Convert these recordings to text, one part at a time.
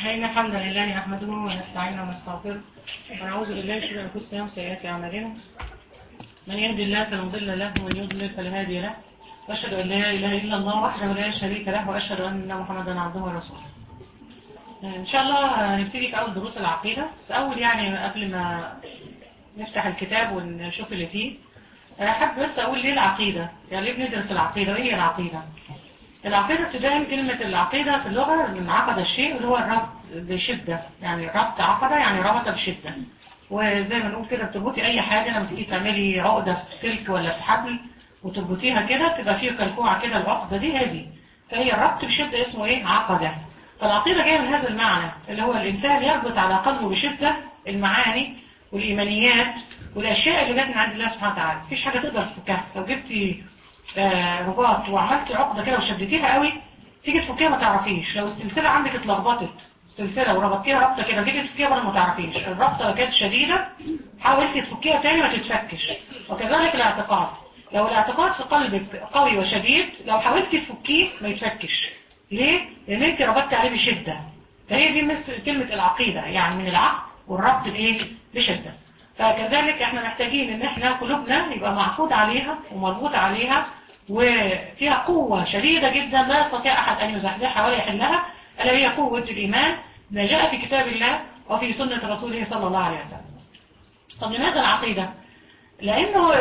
إن الحمد لله نحمده ونستعينه ونستغفره ونعوذ بالله من شرور أنفسنا وسيئات أعمالنا من يهد الله فلا مضل له ومن يضلل فلا هادي له وأشهد أن لا إله إلا الله وحده لا شريك له وأشهد أن محمدا عبده ورسوله إن شاء الله هنبتدي في أول دروس العقيدة بس أول يعني قبل ما نفتح الكتاب ونشوف اللي فيه أحب بس أقول ليه العقيدة يعني ليه بندرس العقيدة وإيه هي العقيدة العقيدة ابتداء كلمة العقيدة في اللغة من عقد الشيء اللي هو الربط بشدة يعني ربط عقد يعني ربط بشدة وزي ما نقول كده بتربطي أي حاجة لما تيجي تعملي عقدة في سلك ولا في حبل وتربطيها كده تبقى فيه كلكوعة كده العقدة دي هذه فهي الربط بشدة اسمه إيه عقدة فالعقيدة جاية من هذا المعنى اللي هو الإنسان يربط على قلبه بشدة المعاني والإيمانيات والأشياء اللي جت من عند الله سبحانه وتعالى مفيش حاجة تقدر تفكها لو جبتي آه رباط وعملتي عقدة كده وشدتيها قوي تيجي تفكيها ما تعرفيش لو السلسلة عندك اتلخبطت سلسلة وربطتيها ربطة كده تيجي تفكيها برضه ما تعرفيش الربطة لو كانت شديدة حاولتي تفكيها تاني ما تتفكش وكذلك الاعتقاد لو الاعتقاد في قلبك قوي وشديد لو حاولتي تفكيه ما يتفكش ليه؟ لأن انت ربطتي عليه بشدة فهي دي مثل كلمة العقيدة يعني من العقد والربط بايه؟ بشدة فكذلك احنا محتاجين ان احنا قلوبنا يبقى معقود عليها ومربوط عليها وفيها قوة شديدة جدا لا يستطيع أحد أن يزحزحها ولا يحلها ألا هي قوة الإيمان ما جاء في كتاب الله وفي سنة رسوله صلى الله عليه وسلم طب لماذا العقيدة؟ لأنه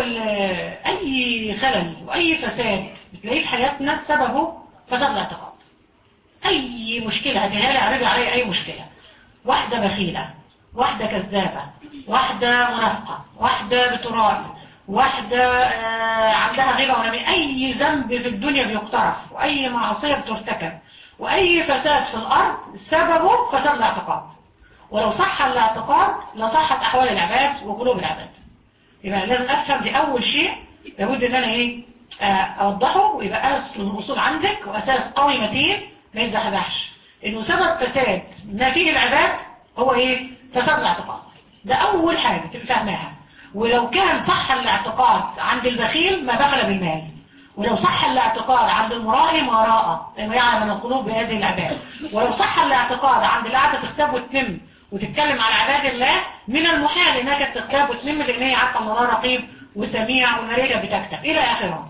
أي خلل وأي فساد بتلاقيه في حياتنا سببه فساد الاعتقاد أي مشكلة هتجيها لي عرض علي أي مشكلة واحدة بخيلة واحدة كذابة واحدة منافقة واحدة بترائي واحدة عندها غيبة ونمي أي ذنب في الدنيا بيقترف وأي معصية بترتكب وأي فساد في الأرض سببه فساد الاعتقاد ولو صح الاعتقاد لصحت أحوال العباد وقلوب العباد يبقى لازم أفهم دي أول شيء لابد أن أنا إيه أوضحه ويبقى أصل الأصول عندك وأساس قوي متين ما يتزحزحش إنه سبب فساد ما فيه العباد هو إيه فساد الاعتقاد ده أول حاجة تبقى فاهماها ولو كان صح الاعتقاد عند البخيل ما بخل بالمال ولو صح الاعتقاد عند المرائي ما راى لانه يعلم من القلوب بهذه العباد ولو صح الاعتقاد عند اللي قاعده تختاب وتنم وتتكلم على عباد الله من المحال انها كانت تختاب وتنم لان هي عارفه ان الله رقيب وسميع والملائكه بتكتب الى اخره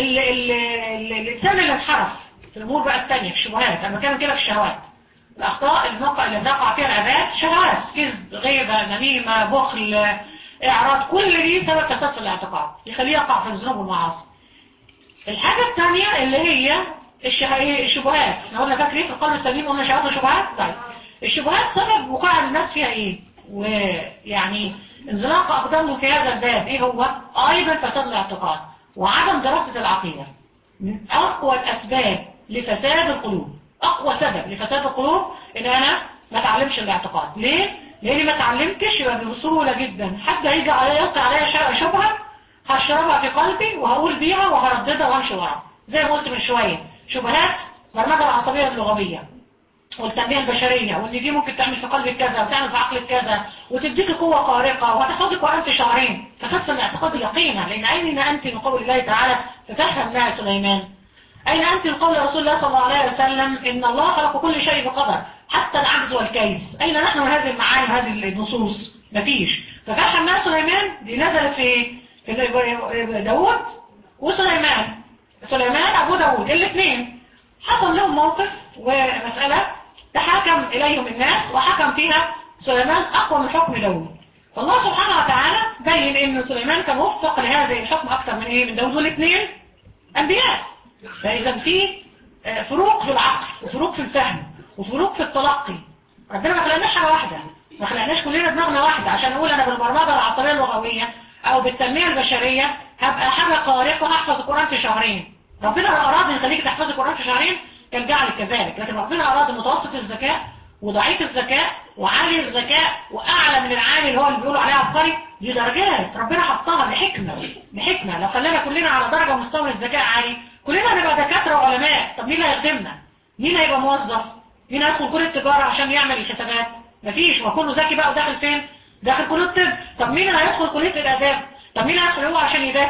الانسان اللي انحرف في الامور بقى الثانيه في الشبهات انا بتكلم كده في الشهوات الاخطاء الموقع اللي بتقع فيها العباد شهوات كذب غيبه نميمه بخل اعراض كل دي سبب فساد في الاعتقاد يخليه يقع في الذنوب والمعاصي الحاجة الثانية اللي هي الشبهات احنا قلنا فاكرين في القلب السليم قلنا شهادة شبهات طيب الشبهات سبب وقوع الناس فيها ايه ويعني انزلاق اقدامهم في هذا الباب ايه هو ايضا فساد الاعتقاد وعدم دراسة العقيدة من اقوى الاسباب لفساد القلوب اقوى سبب لفساد القلوب ان انا ما اتعلمش الاعتقاد ليه لاني ما اتعلمتش يبقى بسهولة جدا حد هيجي عليا يلقي عليا شبهة هشربها في قلبي وهقول بيها وهرددها وامشي وراها زي ما قلت من شوية شبهات برمجة العصبية اللغوية والتنمية البشرية وان دي ممكن تعمل في قلبك كذا وتعمل في عقلك كذا وتديك قوة خارقة وهتحفظك قرآن في شهرين فساد في الاعتقاد يقينا لان اين انت من قول الله تعالى ففهمنا سليمان اين انت من قول رسول الله صلى الله عليه وسلم ان الله خلق كل شيء بقدر حتى العجز والكيس أين نحن من هذه المعاني وهذه النصوص مفيش ففهمنا سليمان دي نزلت في في داود وسليمان سليمان أبو داود الاثنين حصل لهم موقف ومسألة تحاكم إليهم الناس وحكم فيها سليمان أقوى من حكم داود فالله سبحانه وتعالى بين أن سليمان كان وفق لهذه الحكم أكثر من إيه من داود والاثنين أنبياء فإذا في فروق في العقل وفروق في الفهم وفروق في التلقي ربنا ما خلقناش حاجة واحدة ما خلقناش كلنا دماغنا واحدة عشان نقول أنا بالبرمجة العصبية اللغوية أو بالتنمية البشرية هبقى حاجة خارقة هحفظ القرآن في شهرين ربنا لو أراد يخليك تحفظ القرآن في شهرين كان جعلك كذلك لكن ربنا أراد متوسط الذكاء وضعيف الذكاء وعالي الذكاء وأعلى من العالي اللي هو اللي بيقولوا عليه عبقري دي درجات ربنا حطها لحكمة لحكمة لو خلانا كلنا على درجة مستوى الذكاء عالي كلنا هنبقى دكاترة وعلماء طب مين هيخدمنا مين هيبقى موظف مين هيدخل كلية التجارة عشان يعمل الحسابات مفيش ما كله ذكي بقى وداخل فين داخل كلية الطب طب مين اللي هيدخل كلية الآداب طب مين هيدخل هو عشان يدافع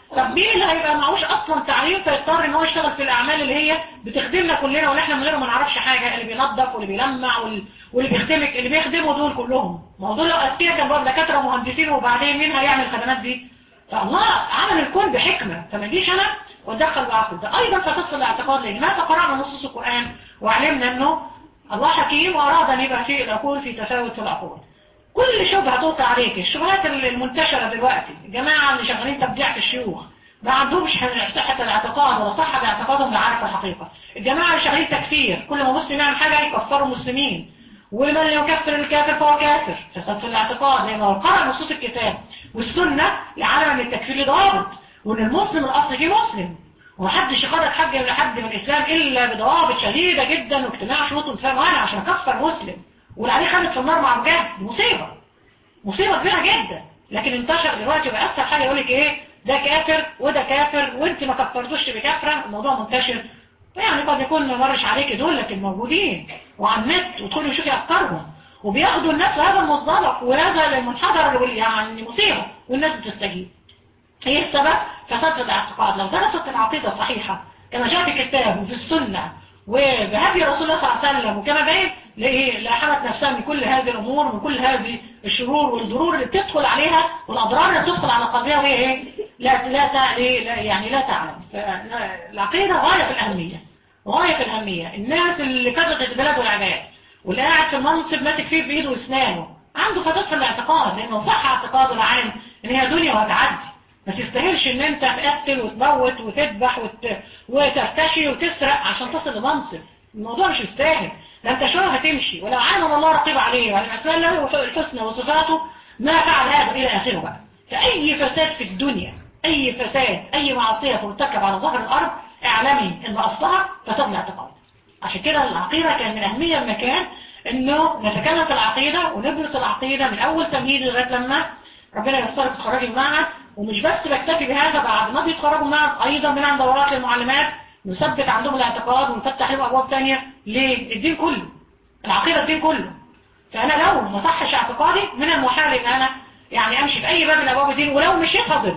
طب مين اللي هيبقى معهوش اصلا تعليم فيضطر ان هو يشتغل في الاعمال اللي هي بتخدمنا كلنا ولا احنا من غيره ما نعرفش حاجه اللي بينظف واللي بيلمع وال- واللي بيخدمك اللي بيخدموا دول كلهم ما هو دول لو اذكياء كان بقى دكاتره ومهندسين وبعدين مين هيعمل الخدمات دي فالله عمل الكون بحكمه فما جيش انا واتدخل بعقل ده ايضا فساد في الاعتقاد لان ماذا قرانا نصوص القران وعلمنا انه الله حكيم واراد ان يبقى في العقول في تفاوت في العقول كل شبهة توقع عليك الشبهات المنتشرة دلوقتي الجماعة اللي شغالين تبديع في الشيوخ ما عندهمش صحة الاعتقاد ولا صحة لاعتقادهم لا عارف الحقيقة الجماعة اللي شغالين تكفير كل ما مسلم يعمل حاجة يكفروا المسلمين ومن يكفر الكافر فهو كافر فساد في الاعتقاد لأنه لو قرأ نصوص الكتاب والسنة يعلم أن التكفير له ضابط وأن المسلم الأصل فيه مسلم ومحدش يخرج حد من حد من الإسلام إلا بضوابط شديدة جدا واجتماع شروط الإسلام وأنا عشان أكفر مسلم واللي عليه خالد في النار مع مجاهد دي مصيبة مصيبة كبيرة جدا لكن انتشر دلوقتي بقى أسهل حاجة يقولك إيه ده كافر وده كافر وانت ما كفرتوش بكافرة الموضوع منتشر يعني قد يكون ما مرش عليك دول لكن موجودين وعلى النت وتدخلي وشوفي أفكارهم وبياخدوا الناس لهذا المصطلح وهذا المنحدر وال- يعني مصيبة والناس بتستجيب ايه السبب؟ فساد في الاعتقاد لو درست العقيدة صحيحة كما جاء في الكتاب وفي السنة وبهدي رسول الله صلى الله عليه وسلم وكما بين لإيه؟ لاحمت نفسها من كل هذه الأمور ومن كل هذه الشرور والضرور اللي بتدخل عليها والأضرار اللي بتدخل على قلبها وهي إيه؟ لا لا تع- إيه؟ لا يعني لا تعلم فالعقيدة غاية في الأهمية غاية في الأهمية الناس اللي فسدت البلاد والعباد واللي قاعد في المنصب ماسك فيه بإيده واسنانه عنده فساد في الاعتقاد لأنه صح اعتقاده العام إن هي دنيا وهتعدي ما تستاهلش ان انت تقتل وتموت وتذبح وت... وترتشي وتسرق عشان تصل لمنصب الموضوع مش مستاهل ده انت شويه هتمشي ولو علم الله رقيب عليه وعلى اسماء الله الحسنى وصفاته ما فعل هذا الى اخره بقى فاي فساد في الدنيا اي فساد اي معصيه ترتكب على ظهر الارض اعلمي ان اصلها فساد الاعتقاد عشان كده العقيده كان من اهميه المكان انه نتكلم في العقيده وندرس العقيده من اول تمهيد لغايه لما ربنا يسرك تخرجي المعهد ومش بس بكتفي بهذا بعد ما بيتخرجوا المعهد ايضا بنعمل دورات للمعلمات نثبت عندهم الاعتقاد ونفتح لهم ابواب تانية ليه الدين كله العقيده الدين كله فانا لو ما صحش اعتقادي من المحال ان انا يعني امشي في اي باب من ابواب الدين ولو مشيت هضل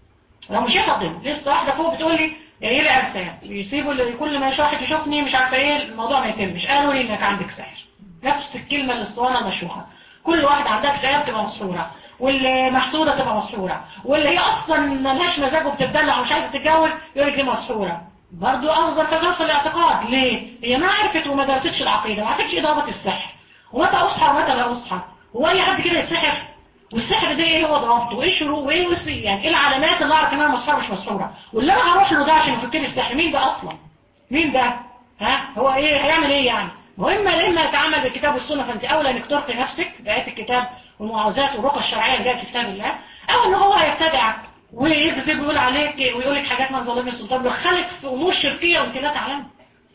لو مشيت هضل لسه واحده فوق بتقول لي جاي لي ارسال بيسيبوا اللي- كل ما واحد يشوفني مش عارفه ايه الموضوع ما يتمش قالوا لي انك عندك سحر نفس الكلمه الاسطوانه المشروحه كل واحده عندها اكتئاب تبقى مسحوره واللي محسوده تبقى مسحوره واللي هي اصلا ملهاش مزاج وبتدلع ومش عايزه تتجوز يقول لك دي مسحوره برضه افضل فساد في الاعتقاد ليه هي ما عرفت وما درستش العقيده ما عرفتش ايه ضابط السحر ومتى اصحى ومتى لا اصحى هو اي حد كده يتسحر والسحر ده ايه هو ضوابطه وايه شروط وايه وس- يعني ايه العلامات اللي اعرف ان انا مسحوره مش مسحوره واللي انا هروح له ده عشان يفك لي السحر مين ده اصلا مين ده ها هو ايه هيعمل ايه يعني مهم لما يتعامل بالكتاب والسنه فانت اولى انك ترقي نفسك بايات الكتاب والمعوذات والرقى الشرعيه اللي جايه في كتاب الله او ان هو هيبتدع ويكذب ويقول عليك ويقول لك حاجات ما ظلمني السلطان بيدخلك في امور شركيه وانت لا تعلم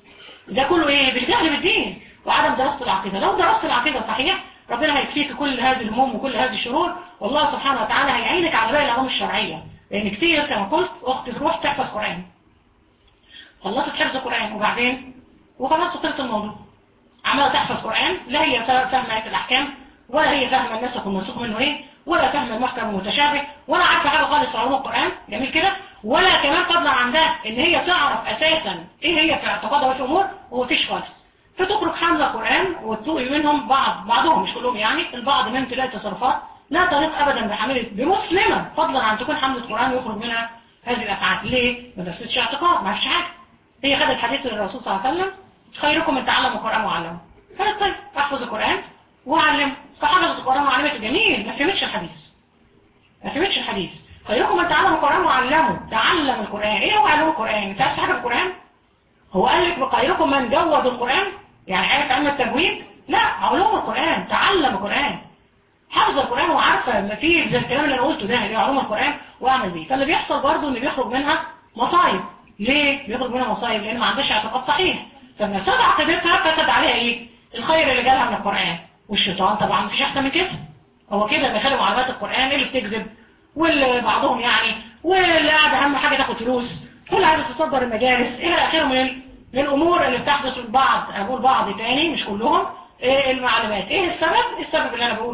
ده كله ايه بالجهل بالدين وعدم دراسه العقيده لو درست العقيده صحيح ربنا هيكفيك كل هذه الهموم وكل هذه الشرور والله سبحانه وتعالى هيعينك على باقي العلوم الشرعيه لان كتير كما قلت اختي تروح تحفظ قران خلصت حفظ قران وبعدين وخلاص وخلص الموضوع عماله تحفظ قران لا هي فا- فاهمه آيات الاحكام ولا هي فاهمه النسخ والمنسوخ منه ايه ولا فاهمه المحكم والمتشابه ولا عارفه حاجه خالص في علوم القران جميل كده ولا كمان فضلا عن ده ان هي تعرف اساسا ايه هي في اعتقادها وفي امور ومفيش خالص فتخرج حامله قران وتلاقي منهم بعض بعضهم مش كلهم يعني البعض منهم تلاقي تصرفات لا تليق ابدا بحامله بمسلمه فضلا عن تكون حامله قران ويخرج منها هذه الافعال ليه ما درستش اعتقاد ما فيش حاجه هي خدت حديث الرسول صلى الله عليه وسلم خيركم من تعلم القرآن وعلمه قالت طيب احفظ القرآن وعلمه فحفظت القرآن وعلمته جميل ما فهمتش الحديث ما فهمتش الحديث خيركم من تعلم القرآن وعلمه تعلم القرآن ايه هو علم القرآن انت عارف حاجة في القرآن هو قال لك خيركم من جود القرآن يعني عارف علم التجويد لا علوم القرآن تعلم القرآن حافظ القرآن وعارفة ما في زي الكلام اللي انا قلته ده اللي هو علوم القرآن واعمل بيه فاللي بيحصل برضه ان بيخرج منها مصايب ليه بيخرج منها مصايب لان ما عندهاش اعتقاد صحيح فلما فسد عقيدتها فسد عليها ايه الخير اللي جالها من القرآن والشيطان طبعا مفيش احسن من كده هو كده بيخلي معلومات القرآن اللي بتكذب واللي بعضهم يعني واللي قاعد اهم حاجة تاخد فلوس واللي عايزة تصدر المجالس الى اخره من ال- من الامور اللي بتحدث من بعض اقول بعض تاني مش كلهم إيه المعلومات ايه السبب السبب اللي انا بقوله ده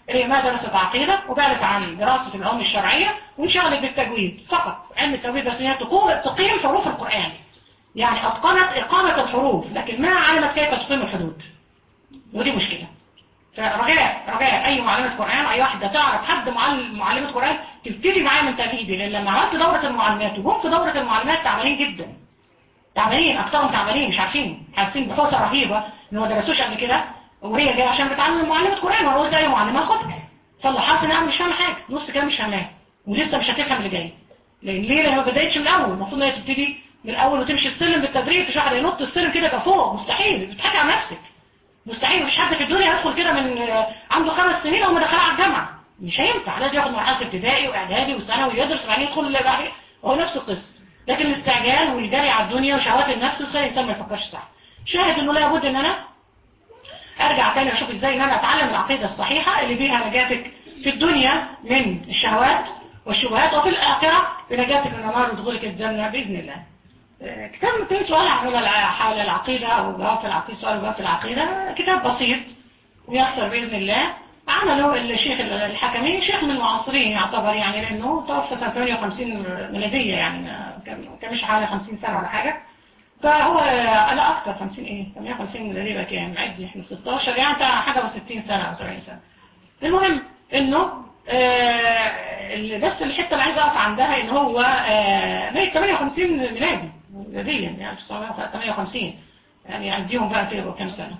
اللي ما درست عقيدة وبعدت عن دراسة العلوم الشرعية وانشغلت بالتجويد فقط علم التجويد بس هي تقوم تقيم حروف القرآن يعني أتقنت إقامة الحروف لكن ما علمت كيف تقيم الحدود ودي مشكلة فرجاء رجاء أي معلمة قرآن أي واحدة تعرف حد معلم معلمة قرآن تبتدي معايا من تمهيدي لأن لما عملت دورة المعلمات وهم في دورة المعلمات تعبانين جدا تعبانين أكثرهم تعبانين مش عارفين حاسين بحوسة رهيبة إن ما درسوش قبل كده وهي جايه عشان بتعلم معلمة قرآن وأنا قلت أي معلمة خدها فاللي حاسس إن أنا مش فاهمة حاجة نص كلام مش فاهماه ولسه مش هتفهم اللي جاي لأن ليه لأن ما بدأتش من الأول المفروض إن هي تبتدي من الأول وتمشي السلم بالتدريج مش واحد ينط السلم كده يبقى فوق مستحيل بتضحكي على نفسك مستحيل مفيش حد في الدنيا يدخل كده من عنده خمس سنين او مدخله على الجامعه مش هينفع لازم ياخد مرحله ابتدائي واعدادي وثانوي ويدرس وبعدين يدخل اللي بعدين هو نفس القصه لكن الاستعجال والجري على الدنيا وشهوات النفس بتخلي الانسان ما يفكرش صح شاهد انه لابد ان انا ارجع تاني اشوف ازاي ان انا اتعلم العقيده الصحيحه اللي بيها نجاتك في الدنيا من الشهوات والشبهات وفي الاخره بنجاتك من النار ودخولك الجنه باذن الله كتاب في سؤال حول حول العقيدة أو جواب في العقيدة سؤال جواب في العقيدة كتاب بسيط ميسر بإذن الله عمله الشيخ الحكمي شيخ من المعاصرين يعتبر يعني لأنه توفى سنة 58 ميلادية يعني كانش حوالي 50 سنة ولا حاجة فهو لا أكتر 50 إيه 58 ميلادية بقى كام عدي إحنا 16 يعني بتاع حاجة و60 سنة أو 70 سنة المهم إنه آه بس الحتة اللي عايز أقف عندها إن هو آه 58 ميلادي ميلاديا يعني 1958 يعني عنديهم بقى كده كام سنة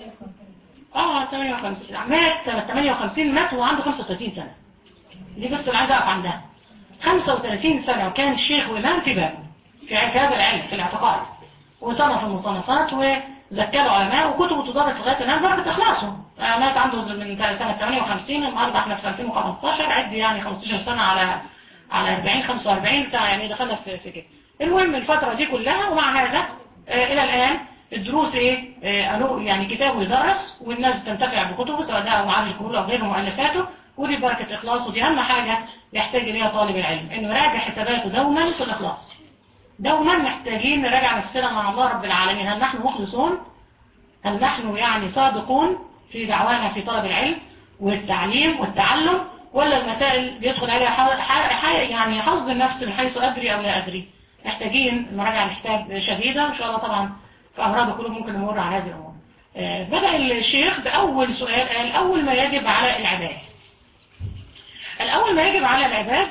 اه 58 مات سنة 58 مات وهو عنده 35 سنة دي بس اللي عايز اقف عندها 35 سنة وكان الشيخ وإمام في باب في في هذا العلم في الاعتقاد وصنف المصنفات وزكى العلماء وكتبه تدرس لغاية الآن درجة إخلاصه مات عنده من سنة 58 النهارده احنا في 2015 عدي يعني 15 سنة على على 40 45 بتاع يعني دخلنا في في كده المهم الفترة دي كلها ومع هذا آه إلى الآن الدروس إيه آه قالوا يعني كتابه يدرس والناس بتنتفع بكتبه سواء ده معالج كله أو غير مؤلفاته ودي بركة إخلاص ودي أهم حاجة يحتاج إليها طالب العلم إنه يراجع حساباته دوما في الإخلاص دوما محتاجين نراجع نفسنا مع الله رب العالمين هل نحن مخلصون هل نحن يعني صادقون في دعوانا في طلب العلم والتعليم والتعلم ولا المسائل بيدخل عليها يعني حظ النفس من حيث أدري أو لا أدري محتاجين مراجعة الحساب شديدة إن شاء الله طبعا في أمراض القلوب ممكن نمر على هذه الأمور آه بدأ الشيخ بأول سؤال قال أول ما يجب على العباد الأول ما يجب على العباد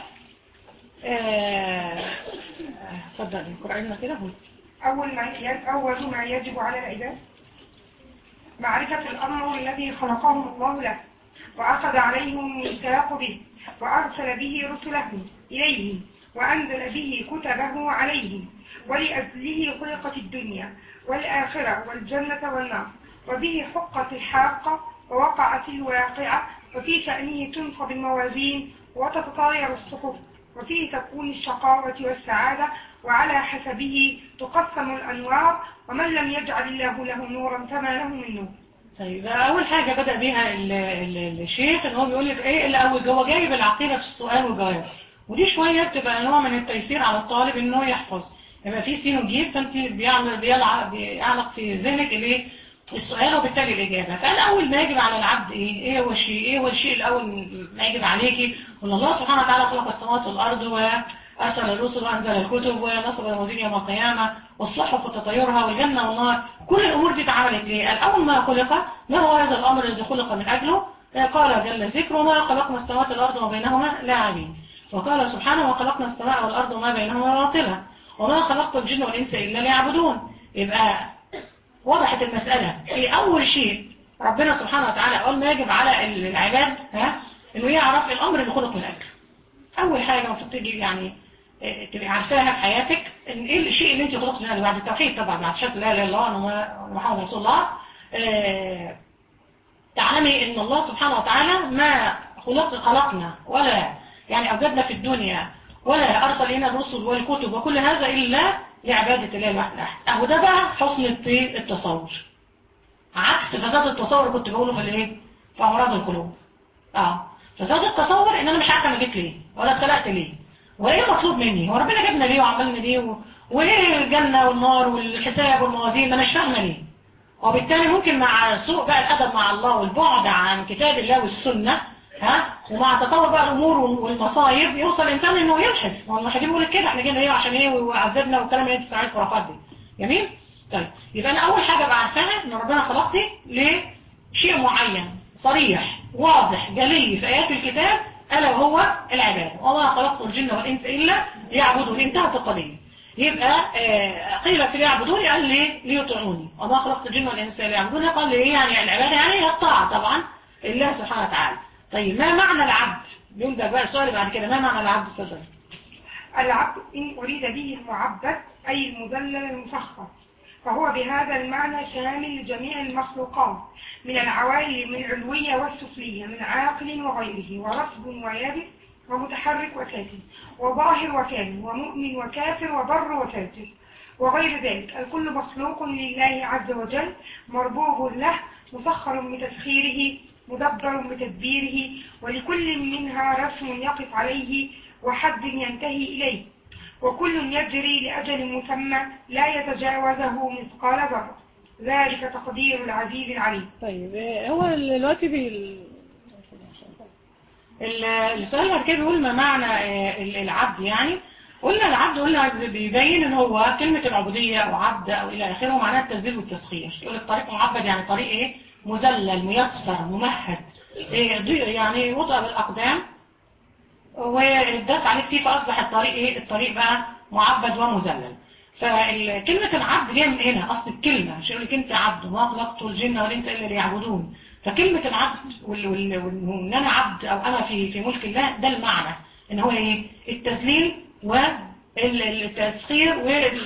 اتفضل آه قرأينا كده أول ما أول ما يجب على العباد معرفة الأمر الذي خلقهم الله له وأخذ عليهم الميثاق به وأرسل به رسله إليهم وأنزل به كتبه عليهم ولأجله خلقت الدنيا والآخرة والجنة والنار وبه حقت الحاقة ووقعت الواقعة وفي شأنه تنصب الموازين وتتطاير الصحف وفيه تكون الشقاوة والسعادة وعلى حسبه تقسم الأنوار ومن لم يجعل الله له نورا فما له من نور طيب أول حاجة بدأ بيها ال ال الشيخ إن هو بيقول لك إيه اللي أول هو جايب العقيدة في السؤال والجواب ودي شوية بتبقى نوع من التيسير على الطالب إنه يحفظ يبقى في سين وجيم فأنت بيعمل بيعلق في ذهنك الايه السؤال وبالتالي الإجابة فالأول ما يجب على العبد إيه إيه هو الشيء إيه هو الشيء الأول ما يجب عليكي وأن الله سبحانه وتعالى خلق السماوات والأرض وأرسل الرسل وأنزل الكتب ونصب الموازين يوم القيامة والصحف وتطيرها والجنة والنار كل الأمور دي اتعملت ليه الأول ما خلق ما هو هذا الأمر الذي خلق من أجله قال جل ذكره ما خلقنا السماوات والأرض وما بينهما لاعبين وقال سبحانه وخلقنا السماء والأرض وما بينهما باطلا وما خلقت الجن والإنس إلا ليعبدون يبقى وضحت المسألة في أول شيء ربنا سبحانه وتعالى قال ما يجب على العباد ها إنه يعرف الأمر اللي خلق من أجله أول حاجة المفروض تيجي يعني تبقى عارفاها في حياتك إن إيه الشيء اللي أنت خلقت من أجله بعد التوحيد طبعا بعد شهادة لا إله إلا الله ومحمد رسول الله اه تعلمي إن الله سبحانه وتعالى ما خلق خلقنا ولا يعني أوجدنا في الدنيا ولا أرسل لنا الرسل والكتب وكل هذا إلا لعبادة الله الواحد الأحد أهو ده بقى حسن في التصور عكس فساد التصور كنت بقوله في الايه في أمراض القلوب اه فساد التصور إن أنا مش عارفة أنا جيت ليه ولا اتخلقت ليه وإيه مطلوب مني هو ربنا جابنا ليه وعملنا ليه و... وإيه الجنة والنار والحساب والموازين ما أناش فاهمة ليه وبالتالي ممكن مع سوء بقى الأدب مع الله والبعد عن كتاب الله والسنة ها ومع تطور بقى الامور والمصايب يوصل الانسان انه يلحد ما الملحدين بيقول كده احنا جينا ايه عشان ايه ويعذبنا والكلام اللي انت سمعت الخرافات دي جميل طيب يبقى انا اول حاجه بقى عارفاها ان ربنا خلقني لشيء معين صريح واضح جلي في ايات الكتاب الا وهو العباده وما خلقت الجن والانس الا ليعبدون انتهت القضيه يبقى آه قيل في ليعبدوني قال لي ليطيعوني وما خلقت الجن والانس الا ليعبدوني قال لي ايه يعني العباده يعني هي الطاعه طبعا لله سبحانه وتعالى طيب ما معنى العبد يقول بقى السؤال بعد كده ما معنى العبد اتفضل العبد إن أريد به المعبد أي المذلل المسخر فهو بهذا المعنى شامل لجميع المخلوقات من العوالم العلوية والسفلية من عاقل وغيره ورطب ويابس ومتحرك وساكن وظاهر وكامل ومؤمن وكافر وبر وفاجر وغير ذلك الكل مخلوق لله عز وجل مربوب له مسخر بتسخيره مدبر بتدبيره ولكل منها رسم يقف عليه وحد ينتهي إليه وكل يجري لأجل مسمى لا يتجاوزه مثقال ذرة ذلك تقدير العزيز العليم طيب هو دلوقتي بي السؤال بعد كده بيقول ما معنى العبد يعني قلنا العبد قلنا بيبين ان هو كلمة العبودية او عبد او الى اخره معناها التذليل والتسخير يقول الطريق معبد يعني طريق ايه مذلل ميسر ممهد إيه يعني وضع بالاقدام والداس عليك فيه فاصبح الطريق ايه الطريق بقى معبد ومذلل فكلمة العبد جايه من هنا اصل الكلمة مش يقول لك انت عبد وما خلقت الجن والانس الا ليعبدون فكلمة العبد وان انا عبد او انا في في ملك الله ده المعنى ان هو ايه التسليم والتسخير وال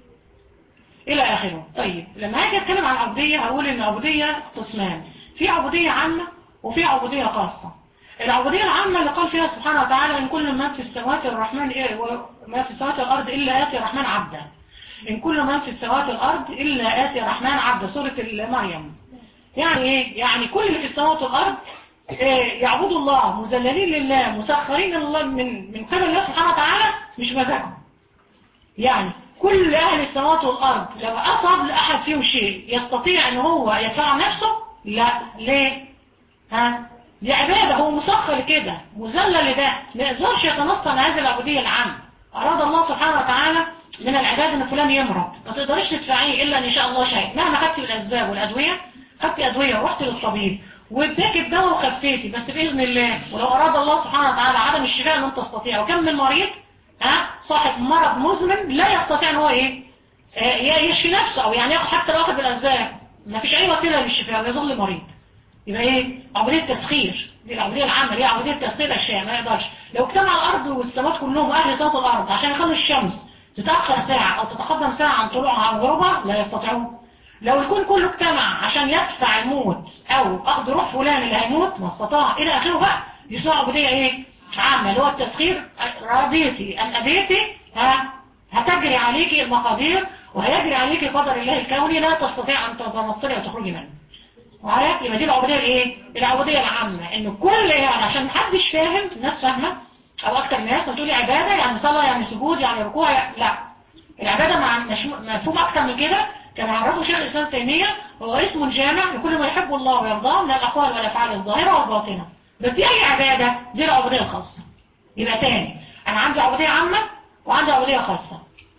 الى اخره طيب لما اجي اتكلم عن العبودية هقول ان العبودية قسمان في عبودية عامة وفي عبودية خاصة العبودية العامة اللي قال فيها سبحانه وتعالى إن كل من في السماوات والرحمن إيه وما في السماوات والأرض إلا آتي الرحمن عبدا إن كل من في السماوات والأرض إلا آتي الرحمن عبدا سورة مريم يعني إيه؟ يعني كل اللي في السماوات والأرض إيه يعبدوا الله مذللين لله مسخرين الله من من قبل الله سبحانه وتعالى مش مزاجهم يعني كل أهل السماوات والأرض لو أصاب لأحد فيهم شيء يستطيع أن هو يدفع عن نفسه لا ليه ها دي عبادة هو مسخر كده مذلل لده ما يقدرش يتنصل عن هذه العبودية العامة أراد الله سبحانه وتعالى من العباد أن فلان يمرض ما تقدرش تدفعيه إلا أن شاء الله شيء مهما خدت الأسباب والأدوية خدت أدوية ورحت للطبيب واداك الدواء وخفيتي بس بإذن الله ولو أراد الله سبحانه وتعالى عدم الشفاء لن تستطيع وكم من مريض ها صاحب مرض مزمن لا يستطيع ان هو ايه آه يشفي نفسه او يعني ياخد حتى لو اخذ بالاسباب ما فيش اي وسيله للشفاء ويظل مريض يبقى ايه عمليه تسخير دي العمليه العامه دي عمليه تسخير اشياء ما يقدرش لو اجتمع الارض والسماوات كلهم واهل سماوات الارض عشان يخلوا الشمس تتاخر ساعه او تتقدم ساعه عن طلوعها او غروبها لا يستطيعون لو الكون كله اجتمع عشان يدفع الموت او اخذ روح فلان اللي هيموت ما استطاع الى اخره بقى دي اسمها عبوديه ايه عامه اللي هو التسخير رضيتي ام ابيتي ها هتجري عليكي المقادير وهيجري عليكي قدر الله الكوني لا تستطيع ان تتنصلي وتخرجي منه معايا يبقى دي العبوديه الايه العبوديه العامه ان كل يعني عشان محدش فاهم الناس فاهمه او اكتر ناس بتقولي عباده يعني صلاه يعني سجود يعني ركوع يعني لا العباده مع مش مفهوم اكتر من كده كان يعرفه شيخ الاسلام تيميه هو اسم جامع لكل ما يحب الله ويرضاه من الاقوال والافعال الظاهره والباطنه بس دي اي عباده دي العبوديه الخاصه يبقى تاني انا عندي عبوديه عامه وعندي عبوديه خاصه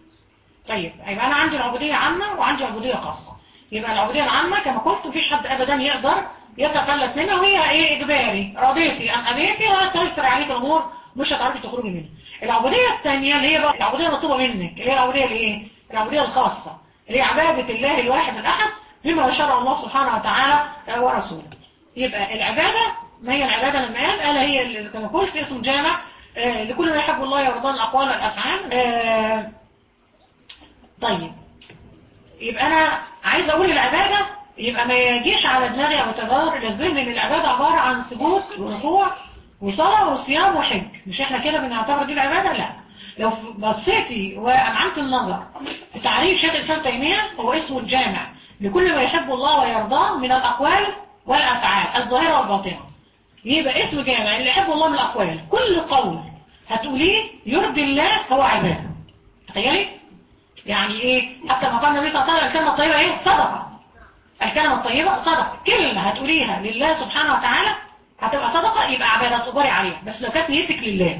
طيب يبقى انا عندي العبوديه عامه وعندي عبوديه خاصه يبقى العبودية العامة كما قلت مفيش حد أبدا يقدر يتفلت منها وهي ايه إجباري رضيتي أم أبيتي وتيسر عليك الأمور مش هتعرفي تخرجي منها العبودية الثانية اللي هي بقى العبودية المطلوبة منك اللي هي العبودية الايه العبودية الخاصة اللي هي عبادة الله الواحد الأحد بما شرع الله سبحانه وتعالى ورسوله يبقى العبادة ما هي العبادة لما قال قال هي اللي كما قلت اسم جامع آه لكل ما يحب الله يرضى الأقوال والأفعال آه طيب يبقى أنا عايز أقول العبادة يبقى ما يجيش على دماغي أو تبار للذهن إن العبادة عبارة عن سجود وركوع وصلاة وصيام وحج مش احنا كده بنعتبر دي العبادة لا لو بصيتي وأنعمت النظر في تعريف شيخ الإسلام تيمية هو اسمه الجامع لكل ما يحب الله ويرضاه من الأقوال والأفعال الظاهرة والباطنة يبقى اسم جامع اللي يحب الله من الأقوال كل قول هتقوليه يرضي الله هو عبادة تخيلي يعني ايه حتى ما قال النبي صلى الله عليه وسلم الكلمة الطيبة ايه صدقة الكلمة الطيبة صدقة كلمة هتقوليها لله سبحانه وتعالى هتبقى صدقة يبقى عبادة تقدري عليها بس لو كانت نيتك لله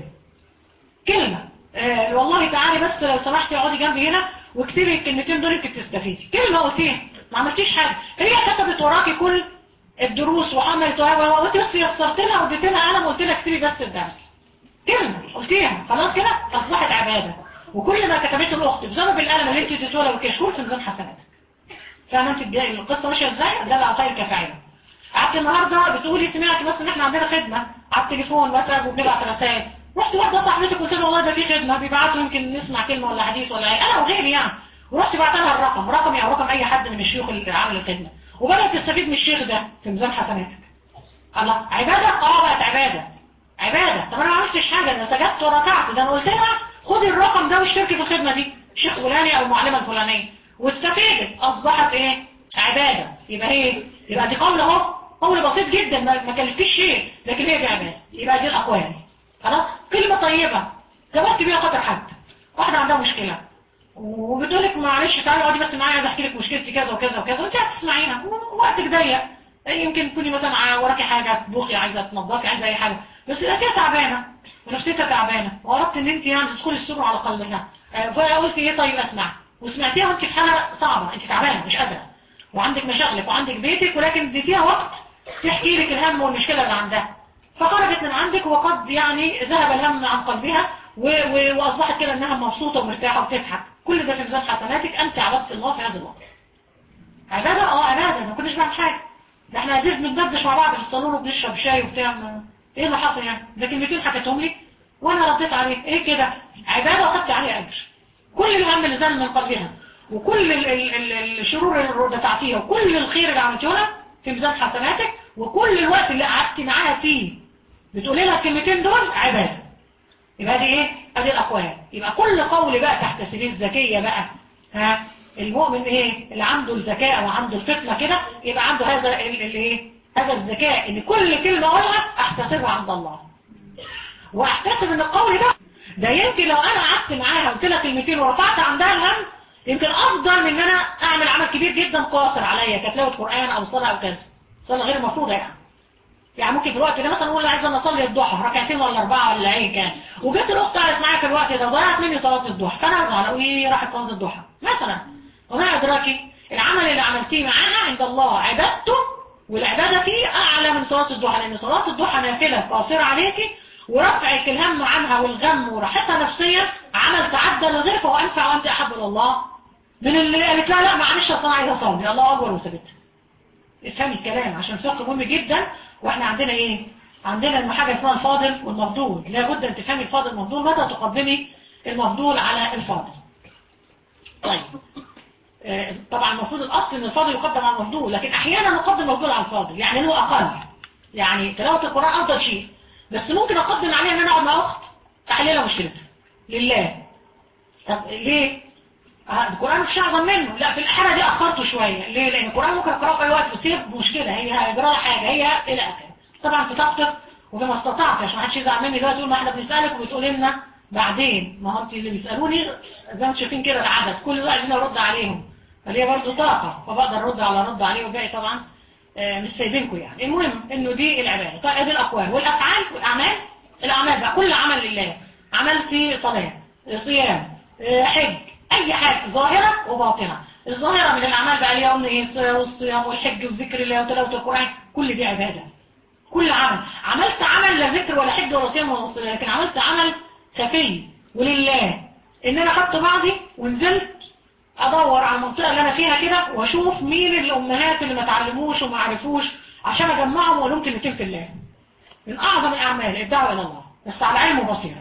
كلمة آه والله تعالي بس لو سمحتي اقعدي جنبي هنا واكتبي الكلمتين دول يمكن تستفيدي كلمة قلتيها ما عملتيش حاجة هي كتبت وراكي كل الدروس وعملت وانت بس يسرت لها واديت لها قلم وقلت لها اكتبي بس الدرس كلمة قلتيها خلاص كده اصبحت عبادة وكل ما كتبته الاخت بسبب القلم اللي انت اديته لها والكشكول في ميزان حسناتك فاهمه انت الجاي القصه ماشيه ازاي ده بقى خير كفاعله قعدت النهارده بتقولي سمعت بس ان احنا عندنا خدمه على التليفون مثلا وبنبعت رسائل رحت واحده صاحبتي قلت لها والله ده في خدمه بيبعتوا يمكن نسمع كلمه ولا حديث ولا ايه انا وغيري يعني ورحت بعت لها الرقم رقمي او رقم اي حد من الشيوخ اللي عمل الخدمه وبدات تستفيد من الشيخ ده في ميزان حسناتك الله عباده اه بقت عباده عباده طب انا ما عملتش حاجه انا سجدت وركعت ده انا قلت لها خدي الرقم ده واشتركي في الخدمه دي الشيخ فلاني او المعلمه الفلانيه واستفيدت اصبحت ايه عباده يبقى هي يبقى دي قول اهو قول بسيط جدا ما ما كلفتيش شيء لكن هي دي عباده يبقى دي الاقوال خلاص كلمه طيبه جبرت بيها خاطر حد واحده عندها مشكله وبتقول لك معلش تعالي اقعدي بس معايا عايزه احكي لك مشكلتي كذا وكذا وكذا وانت هتسمعيها وقتك ضيق يمكن تكوني مثلا وراكي حاجه عايزه تطبخي عايزه تنظفي عايزه اي حاجه بس لقيتيها تعبانه ونفسيتها تعبانه واردت ان انت يعني تدخلي السر على قلبها فقلت ايه طيب اسمع وسمعتيها وانت في حاله صعبه انت تعبانه مش قادره وعندك مشاغلك وعندك بيتك ولكن اديتيها وقت تحكي لك الهم والمشكله اللي عندها فخرجت من عندك وقد يعني ذهب الهم عن قلبها و... و... واصبحت كده انها مبسوطه ومرتاحه وبتضحك كل ده في ميزان حسناتك انت عبدت الله في هذا الوقت عباده اه عباده ما كناش بعمل حاجه ده احنا قاعدين بندردش مع بعض في الصالون وبنشرب شاي وبتاع ما... ايه اللي حصل يعني ده كلمتين حكيتهم لي وانا رديت عليه ايه كده عباده واخدت عليه اجر كل الهم اللي زال من قلبها وكل ال ال ال الشرور اللي دفعتيها وكل الخير اللي عملتيه لها في ميزان حسناتك وكل الوقت اللي قعدتي معاها فيه بتقولي لها الكلمتين دول عباده يبقى دي ايه ادي الاقوال يبقى كل قول بقى تحتسبيه الذكيه بقى ها المؤمن ايه اللي عنده الذكاء وعنده الفطنه كده يبقى عنده هذا الايه هذا الذكاء ان كل كلمه اقولها احتسبها عند الله واحتسب ان القول ده ده يمكن لو انا قعدت معاها قلت لها كلمتين ورفعت عندها الهم يمكن افضل من ان انا اعمل عمل كبير جدا قاصر عليا كتلاوه قران او صلاه او كذا صلاه غير مفروضه يعني يعني ممكن في الوقت ده مثلا اقول عايزه اصلي الضحى ركعتين ولا اربعه ولا ايه كان وجت الاخت قعدت معايا في الوقت ده وضيعت مني صلاه الضحى فانا ازعل اقول ايه راحت صلاه الضحى مثلا وما ادراكي العمل اللي عملتيه معاها عند الله عبادته والعباده فيه اعلى من صلاه الضحى لان صلاه الضحى نافله قاصره عليكي ورفعك الهم عنها والغم وراحتها نفسيا عمل تعدى للغير فهو انفع وانت احب الى الله من اللي قالت لا لا معلش اصل انا عايزه اصلي الله اكبر وسابتها افهمي الكلام عشان فقه مهم جدا واحنا عندنا ايه عندنا انه حاجه اسمها الفاضل والمفضول لابد ان تفهمي الفاضل والمفضول متى تقدمي المفضول على الفاضل طيب آه طبعا المفروض الاصل ان الفاضل يقدم على المفضول لكن احيانا نقدم المفضول على الفاضل يعني هو اقل يعني تلاوه القران افضل شيء بس ممكن اقدم عليه ان انا اقعد مع اخت تحليلها مشكلتها لله طب ليه آه القرآن مفيش أعظم منه لا في الحالة دي أخرته شوية ليه لأن القرآن ممكن أقرأه في أي وقت بس هي مشكلة هي هيجرى حاجة هي إلى آخره طبعا في طاقتك وفيما استطعت عشان ما حدش يزعل مني دلوقتي يقول ما احنا بنسألك وبتقول لنا بعدين ما هو انت اللي بيسألوني زي ما انتم شايفين كده العدد كل واحد عايزين ارد عليهم فليه برضه طاقة فبقدر ارد على رد عليه والباقي طبعا آه مش سايبينكم يعني المهم انه دي العبادة طيب ادي الاقوال والافعال والاعمال الاعمال بقى كل عمل لله عملتي صلاة صيام آه حج اي حاجة ظاهرة وباطنة الظاهرة من الاعمال بقى اليوم ايه والصيام والحج وذكر الله وتلاوة القرآن كل دي عبادة كل عمل عملت عمل لا ذكر ولا حج ولا صيام ولا صلاة لكن عملت عمل خفي ولله ان انا خدت بعضي ونزلت ادور على المنطقة اللي انا فيها كده واشوف مين الامهات اللي ما تعلموش وما عرفوش عشان اجمعهم واقول لهم كلمتين في الله من اعظم الاعمال الدعوة الى الله بس على علم وبصيرة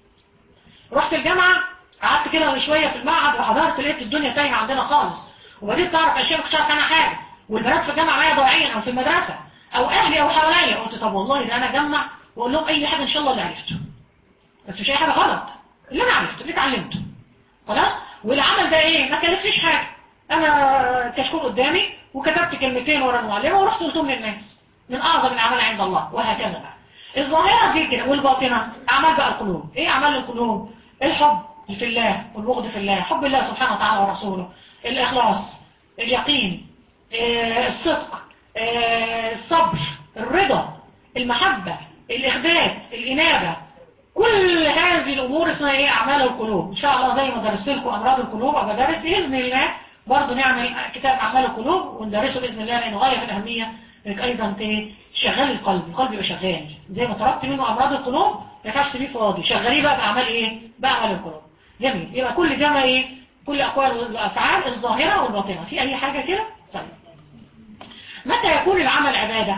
رحت الجامعة قعدت كده شوية في المعهد وحضرت لقيت الدنيا تايهة عندنا خالص وبديت تعرف اشياء ما كنتش عارف عنها حاجة والبنات في الجامعة معايا ضايعين او في المدرسة او اهلي او حواليا قلت طب والله ده انا اجمع واقول لهم اي حاجة ان شاء الله اللي عرفته بس مش اي حاجة غلط اللي انا عرفته اللي اتعلمته خلاص والعمل ده ايه ما كلفنيش حاجة انا كشكول قدامي وكتبت كلمتين ورا المعلمة ورحت قلتهم للناس من اعظم الاعمال عند الله وهكذا بقى الظاهرة دي كده والباطنة اعمال بقى القلوب ايه اعمال القلوب الحب في الله والبغض في الله حب الله سبحانه وتعالى ورسوله الإخلاص اليقين الصدق الصبر الرضا المحبة الإخبات الإنابة كل هذه الأمور اسمها إيه أعمال القلوب إن شاء الله زي ما درست لكم أمراض القلوب أو بدرس بإذن الله برضه نعمل كتاب أعمال القلوب وندرسه بإذن الله لأنه غاية في الأهمية إنك أيضا شغال القلب القلب يبقى شغال زي ما طلبت منه أمراض القلوب ما ينفعش تسيبيه فاضي شغاليه بقى بأعمال إيه بأعمال القلوب جميل يبقى كل ده ما إيه كل أقوال والأفعال الظاهرة والباطنة في أي حاجة كده طيب متى يكون العمل عبادة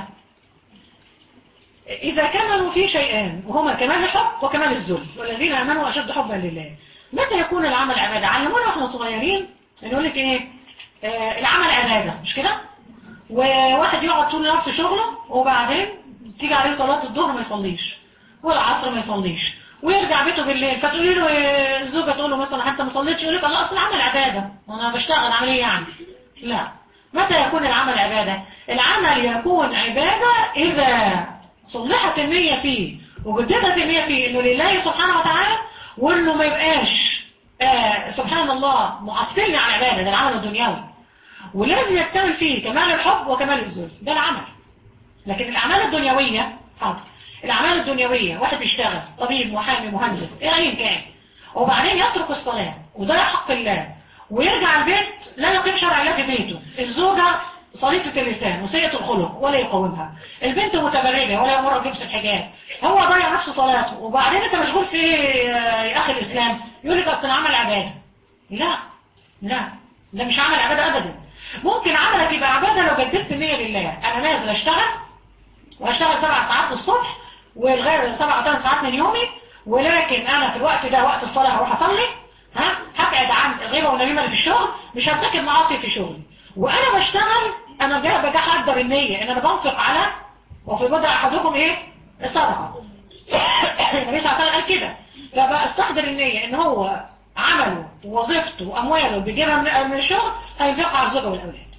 إذا كملوا في شيئان وهما كمال الحب وكمال الذل والذين آمنوا أشد حبا لله متى يكون العمل عبادة علمونا واحنا صغيرين نقول لك إيه آه العمل عبادة مش كده وواحد يقعد طول النهار في شغله وبعدين تيجي عليه صلاة الظهر ما يصليش والعصر ما يصليش ويرجع بيته بالليل فتقولي له الزوجة تقول له مثلا حتى ما صليتش يقول لك الله أصل العمل عبادة وأنا بشتغل عمل إيه يعني لا متى يكون العمل عبادة العمل يكون عبادة إذا صلحت النية فيه وجددت النية فيه إنه لله سبحانه وتعالى وإنه ما يبقاش آه سبحان الله معطلني عن العبادة ده العمل الدنيوي ولازم يكتمل فيه كمال الحب وكمال الذل ده العمل لكن الأعمال الدنيوية حاضر الأعمال الدنيوية واحد بيشتغل طبيب محامي مهندس ايه أي كان وبعدين يترك الصلاة وده حق الله ويرجع البيت لا يقيم شرع الله في بيته الزوجة صليطة اللسان وسيئة الخلق ولا يقومها البنت متبرجة ولا يمر بلبس الحجاب هو ضيع نفس صلاته وبعدين انت مشغول في يا أخي الإسلام يقول لك أصل عمل عبادة لا لا ده مش عمل عبادة أبدا ممكن عملك يبقى عبادة لو جددت النية لله أنا نازل أشتغل وأشتغل سبع ساعات الصبح والغير سبع أو ثمان ساعات من يومي ولكن أنا في الوقت ده وقت الصلاة هروح أصلي ها هبعد عن الغيبة والنميمة اللي في الشغل مش هرتكب معاصي في شغلي وأنا بشتغل أنا جاي بجي أحضر النية إن أنا بنفق على وفي بدأ أحدكم إيه الصدقة النبي صلى الله عليه وسلم قال كده فبستحضر النية إن هو عمله ووظيفته وأمواله بيجيبها من الشغل هينفقها على الزوجة والأولاد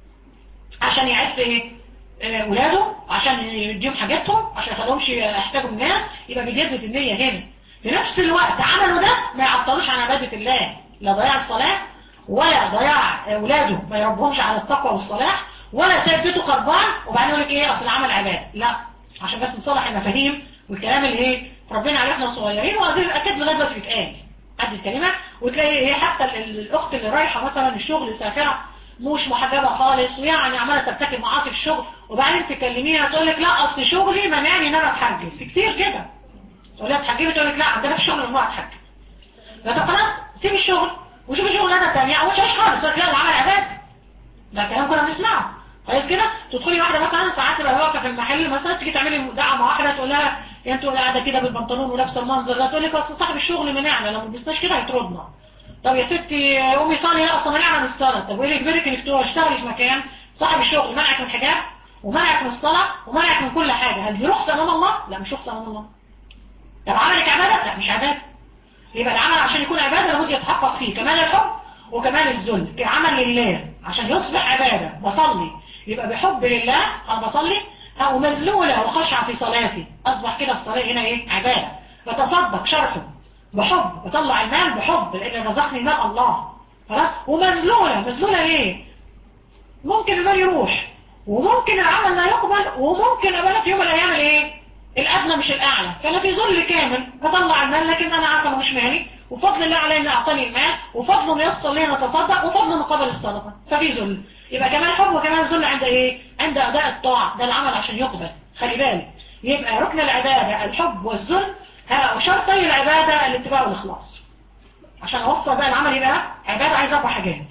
عشان يعف إيه ولاده عشان يديهم حاجاتهم عشان يخليهمش يحتاجوا الناس يبقى بيجدد النية هنا في نفس الوقت عمله ده ما يعطلوش عن عبادة الله لا ضياع الصلاة ولا ضياع اولاده ما يربهمش على التقوى والصلاح ولا سايب بيته خربان وبعدين يقول لك ايه اصل العمل عباده لا عشان بس نصلح المفاهيم والكلام اللي ايه ربنا عليه احنا صغيرين واظن اكيد لغايه دلوقتي بيتقال عدت كلمه وتلاقي ايه حتى الاخت اللي رايحه مثلا الشغل سافره مش محجبه خالص ويعني عماله ترتكب معاصي في الشغل وبعدين تكلميها تقول لك لا اصل شغلي منعني ان انا اتحجب في كتير كده تقول لها اتحجبي تقول لك لا عندنا في الشغل ممنوع اتحجب لا طب خلاص سيبي الشغل وشوفي شغلانه ثانيه او مش خالص تقول لك لا العمل عباده ده كلام كنا بنسمعه خلاص كده تدخلي واحده مثلا ساعات تبقى واقفه في المحل مثلا تيجي تعملي دعوه مع واحده تقول لها انتوا قاعده كده بالبنطلون ولابسه المنظر ده تقول لك اصل صاحب الشغل منعنا لو ما لبسناش كده هيطردنا طب يا ستي قومي صلي لا اصل منعنا من الصلاه طب وايه اللي يجبرك انك تشتغلي في مكان صاحب الشغل منعك من الحجاب ومنعك من الصلاه ومنعك من كل حاجه هل دي رخصه امام الله لا مش رخصه امام الله طب عملك عباده لا مش عباده يبقى العمل عشان يكون عباده لابد يتحقق فيه كمال الحب وكمال الذل كعمل لله عشان يصبح عباده بصلي يبقى بحب لله انا بصلي او مذلوله وخشعه في صلاتي اصبح كده الصلاه هنا ايه عباده بتصدق شرحه بحب بطلع المال بحب لان رزقني المال الله خلاص ومذلوله مذلوله ايه ممكن المال يروح وممكن العمل لا يقبل وممكن ابقى في يوم من الايام الايه الادنى مش الاعلى فانا في ذل كامل بطلع المال لكن انا عارفه انه مش مالي وفضل الله علينا انه اعطاني المال وفضله ييسر لي ان اتصدق وفضله مقابل الصدقه ففي ذل يبقى كمان حب وكمان ذل عند ايه عند اداء الطاعه ده العمل عشان يقبل خلي بالك يبقى ركن العباده الحب والذل وشرطي العباده الاتباع والاخلاص عشان اوصل بقى العمل يبقى عباده عايز اربع حاجات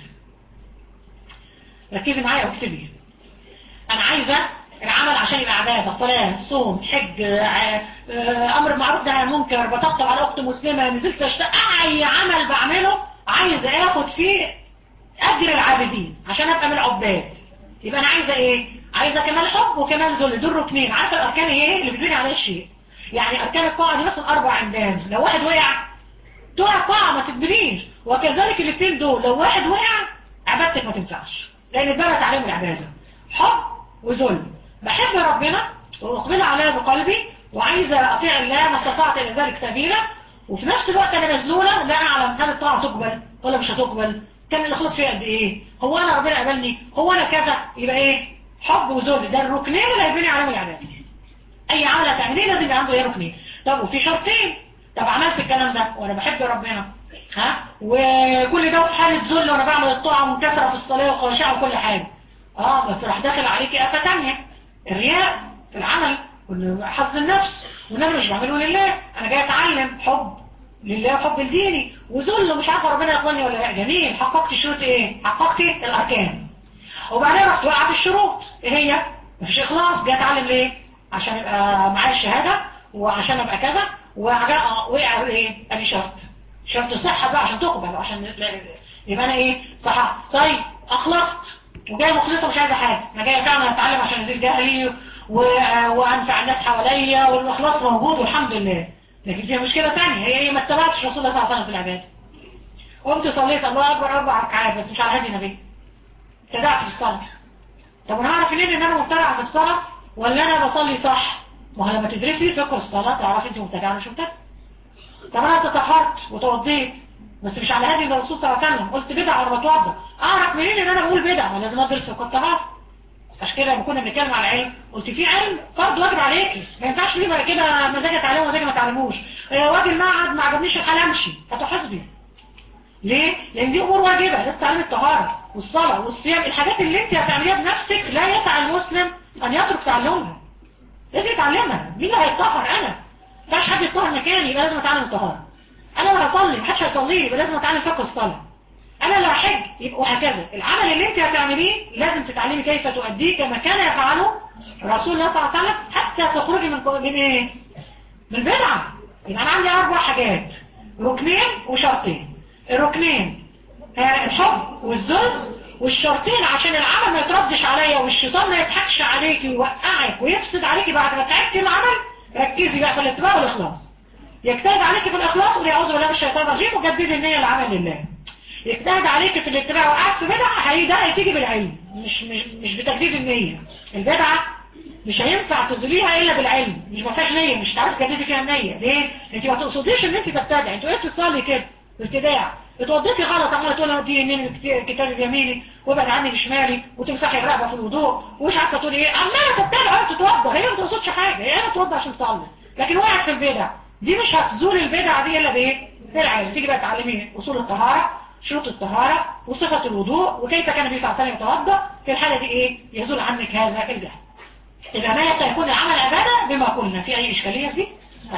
ركزي معايا واكتبي انا عايزه العمل عشان يبقى عباده صلاه صوم حج امر معروف نهي عن منكر بطبطب على اخت مسلمه نزلت اشتغل اي عمل بعمله عايزه اخد فيه اجر العابدين عشان ابقى من العباد يبقى انا عايزه ايه عايزه كمال حب وكمال ذل دول ركنين عارفه الاركان ايه اللي بتبني عليها الشيء يعني اركان القاعه دي مثلا اربع عمدان لو واحد وقع تقع قاعه ما تتبنيش وكذلك الاثنين دول لو واحد وقع عبادتك ما تنفعش لان اتبنت عليهم العباده حب وذل بحب ربنا واقبل عليه بقلبي وعايزه اطيع الله ما استطعت الى ذلك سبيلا وفي نفس الوقت انا مذلوله لا اعلم هل الطاعه تقبل ولا مش هتقبل كان الاخلاص فيها قد ايه هو انا ربنا قبلني هو انا كذا يبقى ايه حب وذل ده الركنين اللي هيبني عليهم العباده اي عمل هتعمليه لازم يبقى عنده ايه ركنين طب وفي شرطين طب عملت الكلام ده وانا بحب ربنا ها وكل ده في حاله ذل وانا بعمل الطاعه ومنكسره في الصلاه وخاشعه وكل حاجه اه بس راح داخل عليكي آفة تانية الرياء في العمل حظ النفس وان انا مش بعمله لله انا جاي اتعلم حب لله وحب لديني وذل مش عارفه ربنا يقبلني ولا لا جميل حققت شروط ايه حققت الاركان وبعدين رحت وقعت الشروط ايه هي مفيش اخلاص جاي اتعلم ليه عشان يبقى معايا الشهاده وعشان ابقى كذا وقع وقع ايه ادي شرط شرط صحه بقى عشان تقبل عشان يبقى انا ايه صح طيب اخلصت وجاي مخلصه مش عايزه حاجه انا جايه فعلا اتعلم عشان ازيل جهلي وانفع الناس حواليا والاخلاص موجود والحمد لله لكن فيها مشكله ثانيه هي هي ما اتبعتش رسول الله صلى الله عليه وسلم في العباده قمت صليت الله اكبر اربع ركعات بس مش على هدي النبي ابتدعت في الصلاه طب انا هعرف منين ان انا مبتدعه في الصلاه ولا انا بصلي صح ما هو لما تدرسي فقه الصلاه تعرفي انت مبتدعه مش مبتدعه طب انا تطهرت وتوضيت بس مش على هدي الرسول صلى الله عليه وسلم قلت بدعه وانا بتوضى اعرف منين ان انا بقول بدعه ما لازم ادرس فقه الطهاره عشان كده لما كنا بنتكلم على العلم قلت في علم فرض واجب عليكي ما ينفعش ليه بقى كده مزاجي اتعلمه ومزاجي ما اتعلموش اه واجي المعهد ما عجبنيش الحال امشي هتحاسبي ليه؟ لان دي امور واجبه لازم تعلمي الطهاره والصلاه والصيام الحاجات اللي انت هتعمليها بنفسك لا يسع المسلم ان يترك تعلمها لازم يتعلمها مين اللي هيتطهر انا ما ينفعش حد يتطهر مكاني يبقى لازم اتعلم الطهاره انا اللي هصلي محدش هيصلي لي يبقى لازم اتعلم فقه الصلاه انا اللي هحج يبقى وهكذا العمل اللي انت هتعمليه لازم تتعلمي كيف تؤديه كما كان يفعله رسول الله صلى الله عليه وسلم حتى تخرجي من من ايه من البدعه يبقى انا عندي اربع حاجات ركنين وشرطين الركنين الحب والذل والشرطين عشان العمل ما يتردش عليا والشيطان ما يضحكش عليكي ويوقعك ويفسد عليكي بعد ما تعبتي العمل ركزي بقى في الاتباع والاخلاص يجتهد عليكي في الاخلاص قولي اعوذ بالله من الشيطان الرجيم وجددي النيه للعمل لله يجتهد عليك في الاتباع وقعت في بدعة هي ده هتيجي بالعلم مش مش مش بتجديد النية البدعة مش هينفع تزوليها الا بالعلم مش ما فيهاش نية مش هتعرفي تجددي فيها النية ليه انت ما تقصديش ان انت تبتدعي انت وقفت تصلي كده ابتداع اتوضيتي غلط عماله تقول دي يمين الكتاب اليميني وابعد عني بشمالي وتمسحي الرقبه في الوضوء ومش عارفه تقولي ايه عماله تبتدع تتوضى هي ما تقصدش حاجه هي انا اتوضى عشان تصلي لكن وقعت في البدع دي مش هتزول البدع دي الا بايه بالعلم تيجي بقى تعلمي اصول الطهاره شروط الطهارة وصفة الوضوء وكيف كان النبي صلى الله عليه وسلم يتوضا في الحالة دي ايه يزول عنك هذا الجهل يبقى ما يكون العمل عبادة بما قلنا في اي اشكالية في دي طيب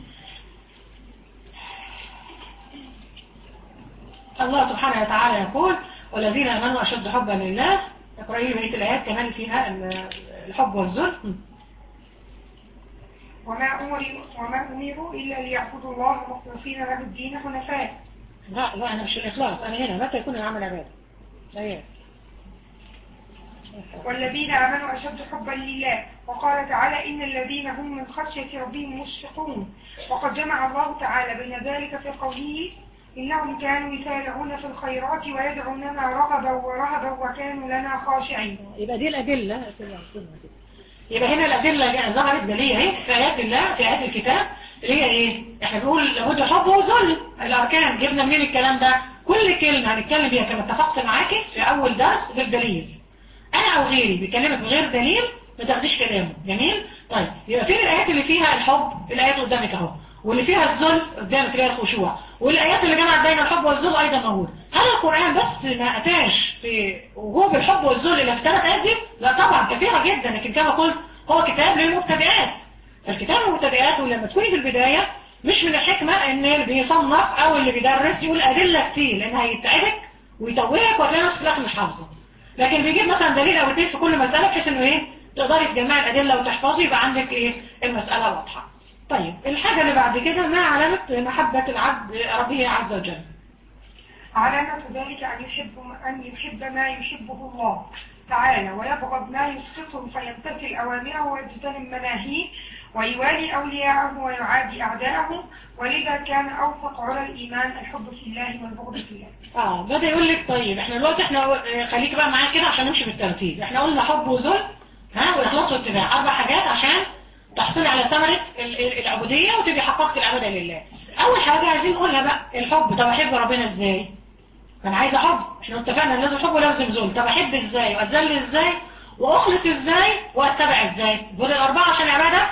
الله سبحانه وتعالى يقول والذين امنوا اشد حبا لله اقرأي بقية الايات كمان فيها الحب والذل وما أمروا وما أمروا إلا ليعبدوا الله مخلصين له الدين حنفاء لا لا أنا مش الإخلاص أنا هنا متى يكون العمل عبادة أيات والذين آمنوا أشد حبا لله وقال تعالى إن الذين هم من خشية ربهم مشفقون وقد جمع الله تعالى بين ذلك في قوله إنهم كانوا يسارعون في الخيرات ويدعوننا رغبا ورهبا وكانوا لنا خاشعين يبقى دي الأدلة يبقى هنا الأدلة ظهرت جلية اهي في آيات الله في آيات الكتاب اللي هي ايه احنا بنقول لابد حب وذل الاركان جبنا منين الكلام ده كل كلمة هنتكلم بيها كما اتفقت معاكي في اول درس بالدليل انا او غيري بيكلمك بغير دليل ما تاخديش كلامه جميل طيب يبقى فين الايات اللي فيها الحب الايات قدامك اهو واللي فيها الذل قدامك اللي هي الخشوع والايات اللي جمعت بين الحب والذل ايضا موجوده هل القران بس ما اتاش في وجوب الحب والذل الا في ثلاث ايات دي لا طبعا كثيره جدا لكن كما قلت هو كتاب للمبتدئات فالكتاب المبتدئات ولما تكوني في البداية مش من الحكمة ان اللي بيصنف او اللي بيدرس يقول ادلة كتير لان هيتعبك ويتوهك وهتلاقي نفسك في الاخر مش حافظه لكن بيجيب مثلا دليل او اتنين في كل مسألة بحيث انه ايه تقدري تجمعي الادلة وتحفظي يبقى عندك ايه المسألة واضحة طيب الحاجة اللي بعد كده ما علامة محبة العبد ربه عز وجل علامة ذلك أن يحب أن يحب ما يحبه الله تعالى ويبغض ما يسخطه فيمتثل أوامره ويجتنب مناهيه ويوالي أولياءه ويعادي أعداءه ولذا كان أوثق على الإيمان الحب في الله والبغض في الله اه بدأ يقول لك طيب احنا دلوقتي احنا خليك بقى معايا كده عشان نمشي بالترتيب احنا قلنا حب وذل ها والاخلاص والاتباع اربع حاجات عشان تحصلي على ثمرة العبودية وتبقي حققت العبودة لله اول حاجة عايزين نقولها بقى الحب طب احب ربنا ازاي انا عايز احب احنا اتفقنا لازم حب ولازم ذل طب احب ازاي واتذل ازاي واخلص ازاي واتبع ازاي دول الاربعه عشان عباده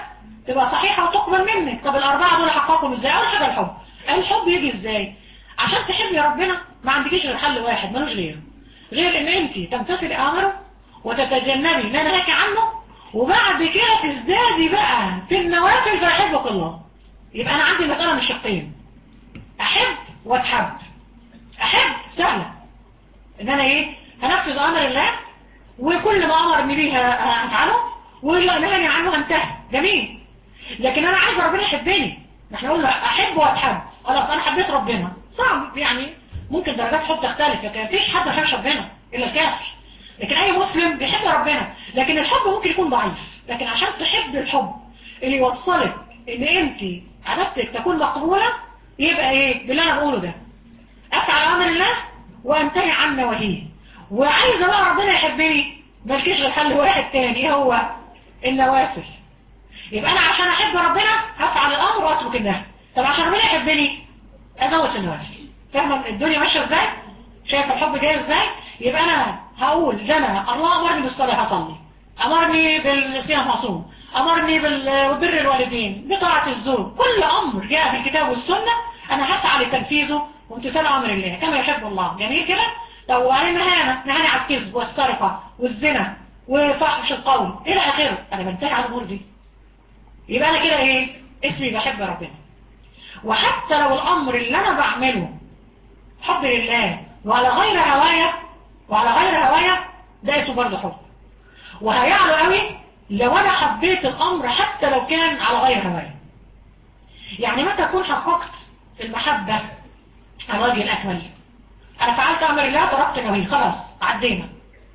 تبقى صحيحة وتقبل منك طب الأربعة دول حققهم ازاي أول حاجة الحب الحب يجي ازاي عشان تحبي ربنا ما عندكيش غير حل واحد ملوش غيره غير ان انت تمتثلي امره وتتجنبي ما نهاك عنه وبعد كده تزدادي بقى في النوافل فيحبك الله يبقى انا عندي مسألة من شقين احب واتحب احب سهلة ان انا ايه هنفذ امر الله وكل ما امرني بيه هفعله واللي نهاني عنه هنتهي جميل لكن انا عايز ربنا يحبني احنا قلنا احب واتحب خلاص انا حبيت ربنا صعب يعني ممكن درجات حب تختلف لكن مفيش حد ما يحبش ربنا الا الكافر لكن اي مسلم بيحب ربنا لكن الحب ممكن يكون ضعيف لكن عشان تحب الحب اللي يوصلك ان انت عبادتك تكون مقبولة يبقى ايه باللي انا بقوله ده افعل امر الله وانتهي عن نواهيه وعايزه بقى ربنا يحبني مالكيش غير حل واحد تاني ايه هو النوافل يبقى انا عشان احب ربنا هفعل الامر واترك النهي طب عشان ربنا يحبني ازود في النوافل فاهمه الدنيا ماشيه ازاي شايف الحب جاي ازاي يبقى انا هقول ده انا الله امرني بالصلاه هصلي امرني بالصيام هصوم امرني ببر الوالدين بطاعه الزوج كل امر جاء في الكتاب والسنه انا هسعى لتنفيذه وامتثال امر الله كما يحب الله جميل كده طب وبعدين نهانا نهاني على الكذب والسرقه والزنا وفحش القول الى اخره انا بنتهي على الامور دي يبقى انا كده ايه اسمي بحب ربنا وحتى لو الامر اللي انا بعمله حب لله وعلى غير هوايا وعلى غير هوايا ده اسمه برضه حب وهيعلو قوي لو انا حبيت الامر حتى لو كان على غير هوايا يعني متى اكون حققت المحبة على وجه الاكمل انا فعلت امر الله تركت نويه خلاص عدينا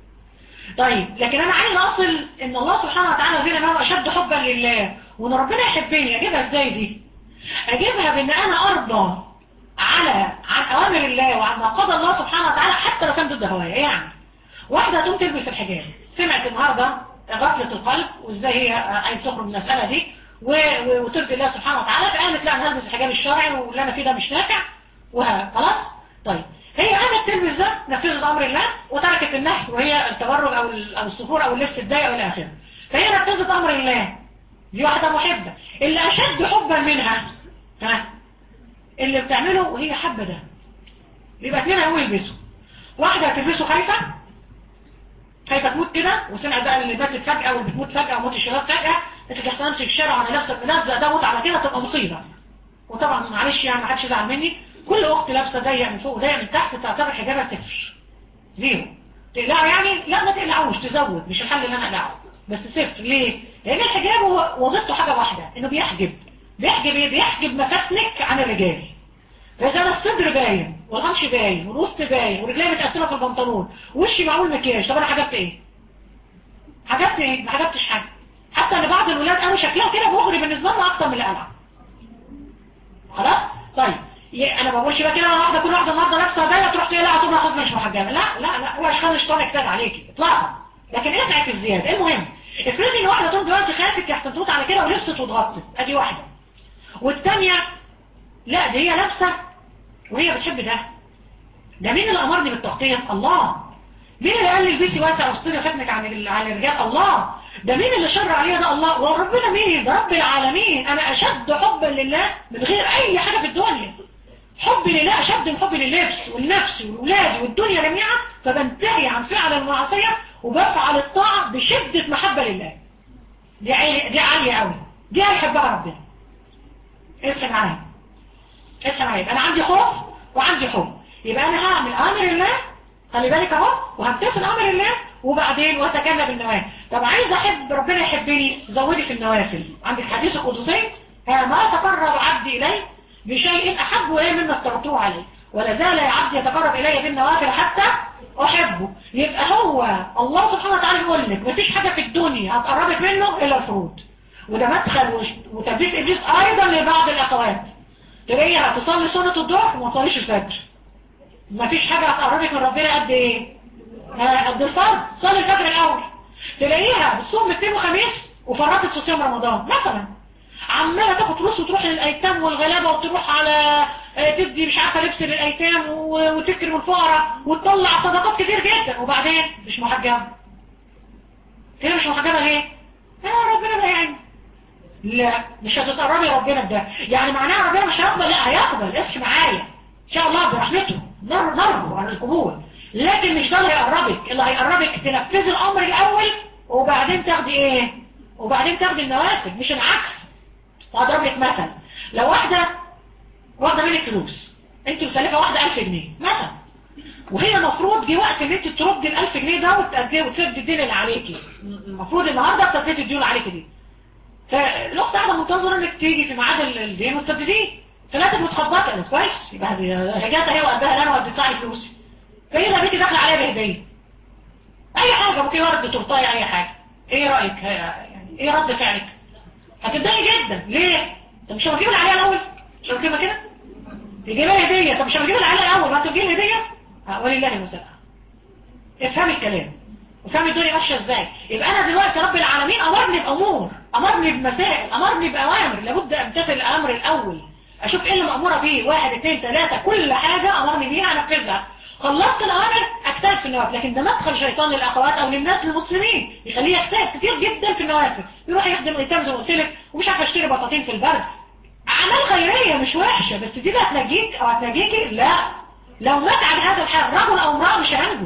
طيب لكن انا عايز اصل ان الله سبحانه وتعالى زي ما هو اشد حبا لله وان ربنا يحبني اجيبها ازاي دي اجيبها بان انا ارضى على عن اوامر الله وعن ما قضى الله سبحانه وتعالى حتى لو كان ضد هوايا يعني واحدة تقوم تلبس الحجاب سمعت النهاردة غفلة القلب وازاي هي عايز تخرج من المسألة دي وترضي الله سبحانه وتعالى فقالت لا انا هلبس الحجاب الشرعي واللي انا فيه ده مش نافع وخلاص طيب هي قامت تلبس ده نفذت امر الله وتركت النهي وهي التبرج او او السفور او اللبس الضيق والى اخره فهي نفذت امر الله دي واحدة محبة اللي اشد حبا منها ها اللي بتعمله وهي حابة ده يبقى اتنين هيقوموا يلبسوا واحدة هتلبسه خايفة خايفة تموت كده وسمعت بقى اللي ماتت فجأة واللي بتموت فجأة وموت الشباب فجأة انت تحسن امشي في الشارع وانا لابسه ملزق ده موت على كده تبقى مصيبة وطبعا معلش يعني ما حدش يزعل مني كل اخت لابسه ضيق من فوق وضيق من تحت تعتبر حجابها صفر زيرو تقلعه يعني لا ما تقلعوش تزود مش الحل اللي انا اقلعه بس صفر ليه لان الحجاب هو وظيفته حاجة واحدة انه بيحجب بيحجب ايه بيحجب مفاتنك عن الرجال فاذا انا الصدر باين والقمش باين والوسط باين ورجلي متقسمه في البنطلون وشي معمول مكياج طب انا حجبت ايه حجبت ايه ما حجبتش حاجه حتى ان بعض الولاد قوي شكلها كده مغري بالنسبه لنا اكتر من القلعه خلاص طيب انا ما بقولش بقى كده واحده كل واحده النهارده لابسه ضيقه تروح تقلع تقول خلاص مش محجبه لا لا لا هو اشكال الشيطان اجتاد عليكي اطلاقا لكن اسعي في الزياده المهم افرضي ان واحده تقوم دلوقتي خافت يحسن تموت على كده ولبست واتغطت ادي واحده والثانيه لا دي هي لابسه وهي بتحب ده ده مين اللي امرني بالتغطيه الله مين اللي قال لي البسي واسع واستري ختمك عن على الرجال الله ده مين اللي شر عليها ده الله وربنا مين ده رب العالمين انا اشد حبا لله من غير اي حاجه في الدنيا حبي لله اشد من حبي للنفس والنفس والولاد والدنيا جميعا فبنتهي عن فعل المعصيه وبفعل الطاعه بشده محبه لله دي عاليه دي عاليه قوي دي هيحبها ربنا اسمع معايا اسمع معايا انا عندي خوف وعندي حب يبقى انا هعمل امر الله خلي بالك اهو وهمتثل امر الله وبعدين واتجنب النواهي طب عايز احب ربنا يحبني زودي في النوافل عندك حديث القدسي ما تقرب عبدي الي بشيء احب الي مما افترضته عليه ولا زال يا عبدي يتقرب الي بالنوافل حتى احبه يبقى هو الله سبحانه وتعالى يقول لك مفيش حاجه في الدنيا هتقربك منه الا الفروض وده مدخل وتلبيس ابليس ايضا لبعض الاخوات تلاقيها تصلي سنة الظهر وما تصليش الفجر مفيش حاجة هتقربك من ربنا قد ايه قد الفرض صلي الفجر الاول تلاقيها بتصوم اثنين وخميس وفرطت في صيام رمضان مثلا عمالة تاخد فلوس وتروح للايتام والغلابة وتروح على تدي مش عارفة لبس للايتام وتكرم الفقراء وتطلع صدقات كتير جدا وبعدين مش محجبة كده مش محجبة ليه؟ اه ربنا ما يعني لا مش هتتقربي ربنا بده يعني معناها ربنا مش هيقبل لا هيقبل اصحي معايا ان شاء الله برحمته نر نرجو عن القبول لكن مش ده اللي هيقربك اللي هيقربك تنفذي الامر الاول وبعدين تاخدي ايه وبعدين تاخدي النوافل مش العكس هضرب لك مثل لو واحده واخده منك فلوس انت مسلفه واحده 1000 جنيه مثلا وهي المفروض جه وقت ان انت تردي ال 1000 جنيه ده وتأديه وتسدي الدين اللي عليكي المفروض النهارده تسددي الدين اللي عليكي دي فالاخت قاعده منتظره انك تيجي في ميعاد الدين وتسدديه فلقيتك متخبطه قالت كويس يبقى رجعت هي وقلبها لا انا هتدفعي فلوسي فاذا بيكي داخله عليها بهديه اي حاجه ممكن ورد تورتايه اي حاجه ايه رايك يعني ايه رد فعلك هتتضايقي جدا ليه طب مش هنجيب عليها الاول مش هنجيبها كده يجيبها هديه طب مش هنجيب عليها الاول ما انت تجيب هديه ولله المثل افهمي الكلام وفهمي الدنيا ماشيه ازاي يبقى انا دلوقتي رب العالمين امرني بامور امرني بمسائل امرني باوامر لابد امتثل الامر الاول اشوف ايه اللي ماموره بيه واحد اثنين ثلاثه كل حاجه امرني بيها انفذها خلصت الامر اجتهد في النوافل لكن ده مدخل شيطان للاخوات او للناس المسلمين يخليه يجتهد كتير جدا في النوافل يروح يخدم ايتام زي ما قلت لك ومش عارف اشتري بطاطين في البرد اعمال خيريه مش وحشه بس دي اللي هتنجيك او هتنجيكي لا لو مات عن هذا الحال رجل او امراه مش هينجو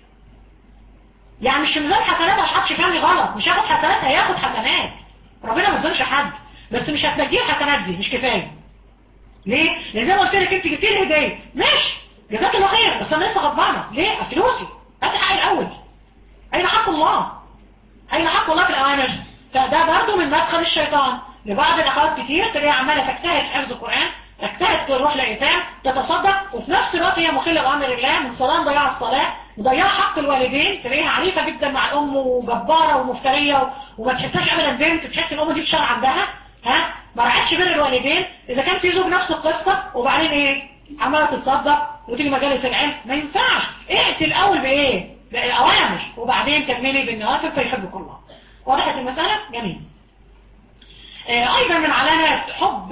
يعني مش ميزان حسنات عشان حدش يفهمني غلط مش هياخد حسنات هياخد حسنات ربنا ما يظلمش حد بس مش هتنجيه الحسنات دي مش كفايه ليه؟ لان زي ما قلت لك انت جبتي لي هديه ماشي جزاك الله خير بس انا لسه غضبانه ليه؟ فلوسي هاتي حقي الاول اين حق الله؟ اين حق الله في الاوامر؟ فده برضه من مدخل الشيطان لبعض الاخوات كتير تلاقيها عماله تجتهد في حفظ القران تجتهد تروح لايتام تتصدق وفي نفس الوقت هي مخله بامر الله من صلاه مضيعه الصلاه مضيعه حق الوالدين تلاقيها عنيفه جدا مع الام وجباره ومفتريه وما تحسهاش ابدا بنت تحس الام دي بشرع عندها ها ما رعتش بين الوالدين اذا كان في زوج نفس القصه وبعدين ايه عماله تتصدق وتيجي مجالس العلم ما ينفعش ائتي الاول بايه بالاوامر وبعدين كملي بالنوافل فيحبك الله وضحت المساله جميل ايضا من علامات حب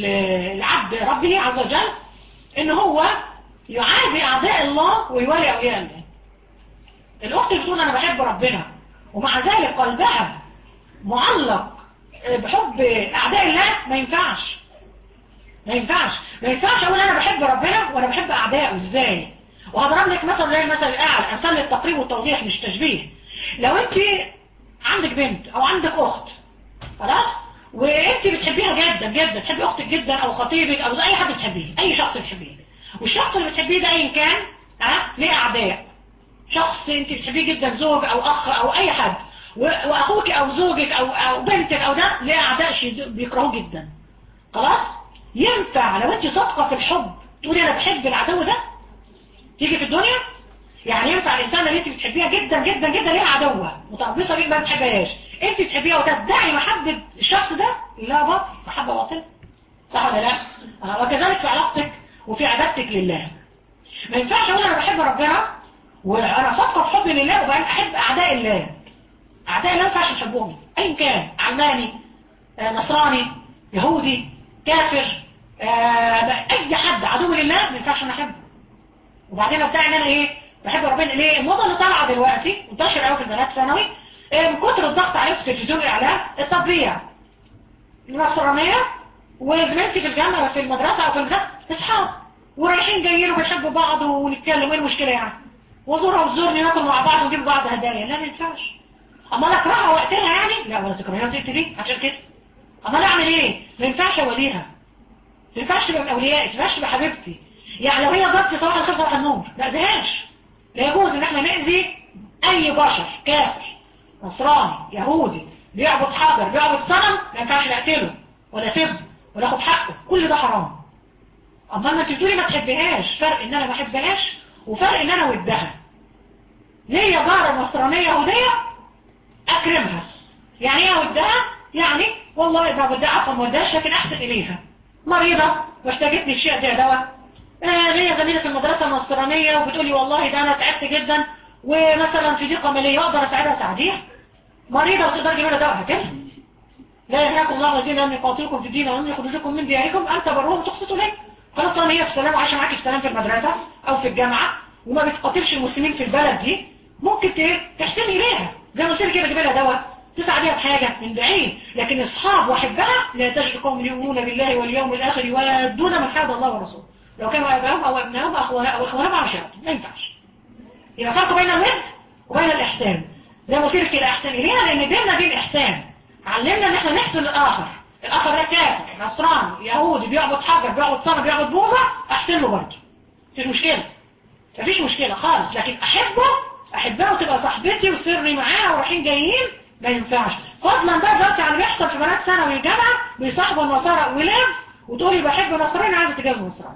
العبد ربه عز وجل ان هو يعادي اعداء الله ويوالي اولياء الله الاخت بتقول انا بحب ربنا ومع ذلك قلبها معلق بحب اعداء الله ما ينفعش ما ينفعش ما ينفعش اقول انا بحب ربنا وانا بحب اعدائه ازاي وهضرب لك مثلا زي المثل الاعلى امثال للتقريب والتوضيح مش تشبيه لو انت عندك بنت او عندك اخت خلاص وانت بتحبيها جدا جدا تحبي اختك جدا او خطيبك او اي حد بتحبيه اي شخص بتحبيه والشخص اللي بتحبيه ده ايا كان ها ليه اعداء شخص انت بتحبيه جدا زوج او اخ او اي حد واخوك او زوجك او او بنتك او ده ليه اعداء بيكرهوه جدا خلاص ينفع لو انت صادقه في الحب تقولي انا بحب العدو ده تيجي في الدنيا يعني ينفع الانسان اللي انت بتحبيها جدا جدا جدا ليها عدوه متربصه بيه ما بتحبهاش انت بتحبيها وتدعي محبه الشخص ده لا باطل محبه باطله صح ولا لا آه وكذلك في علاقتك وفي عبادتك لله ما ينفعش اقول انا بحب ربنا وانا صادقه في حبي لله وبعدين احب اعداء الله اعداء الله ما ينفعش نحبهم ايا كان علماني آه نصراني يهودي كافر آه اي حد عدو لله ما ينفعش انا احبه وبعدين لو بتاع ان انا ايه بحب ربنا ليه الموضه اللي طالعه دلوقتي منتشر قوي في البنات ثانوي من كتر الضغط عليهم في التلفزيون والاعلام التطبيع النصرانيه وزميلتي في الجامعه في المدرسه او في المدرسه اصحاب ورايحين جايين وبنحبوا بعض ونتكلم ايه المشكله يعني وزورها وتزورني ناكل مع بعض ونجيب بعض هدايا لا ما ينفعش اما انا اكرهها وقتها يعني لا ولا تكرهيها وتقتلي عشان كده اما انا اعمل ايه ما ينفعش اوليها ما ينفعش تبقى من اوليائي ما ينفعش تبقى حبيبتي يعني لو هي ضدتي صباح الخير صباح النور ما اذيهاش لا يجوز ان احنا نأذي اي بشر كافر نصراني يهودي بيعبد حجر بيعبد صنم ما ينفعش نقتله ولا سبه ولا اخد حقه كل ده حرام اما انت بتقولي ما تحبهاش فرق ان انا ما احبهاش وفرق ان انا ودها ليا جارة نصرانية يهودية اكرمها يعني ايه ودها يعني والله ما ودها عفوا ما ودهاش لكن احسن اليها مريضة واحتاجتني في شيء ده دواء آه ليا زميلة في المدرسة النصرانية وبتقولي والله ده انا تعبت جدا ومثلا في ضيقة مالية اقدر اساعدها اساعديها مريضة وتقدر تجيب لها دواء هكذا لا ينهاكم الله الذين لم يقاتلوكم في الدين ولم يخرجوكم من دياركم ان تبروهم وتقسطوا اليهم خلاص طالما هي في سلام وعايشه معاكي في سلام في المدرسه او في الجامعه وما بتقاتلش المسلمين في البلد دي ممكن تحسني اليها زي ما قلت لك كده تجيب لها دواء تسعى بيها بحاجة من بعيد لكن اصحاب واحبها لا تجد قوم يؤمنون بالله واليوم الاخر يوادون من حاد الله ورسوله لو كانوا ابائهم او ابنائهم او اخوانهم او عشيرتهم ما ينفعش يبقى فرق بين الود وبين الاحسان زي ما قلت لك كده احسن الينا لان ديننا دين احسان علمنا ان احنا نحسن للاخر الاخر ده كافر نصراني يهودي بيعبد حجر بيعبد صنم بيعبد بوظه احسن له برضه مفيش مشكله مفيش مشكله خالص لكن احبه احبها وتبقى صاحبتي وسري معاها ورايحين جايين ما ينفعش فضلا بقى دلوقتي على اللي بيحصل في بنات ثانوي الجامعه بيصاحبوا النصارى ولاد وتقولي بحب نصراني عايزه تتجوز نصراني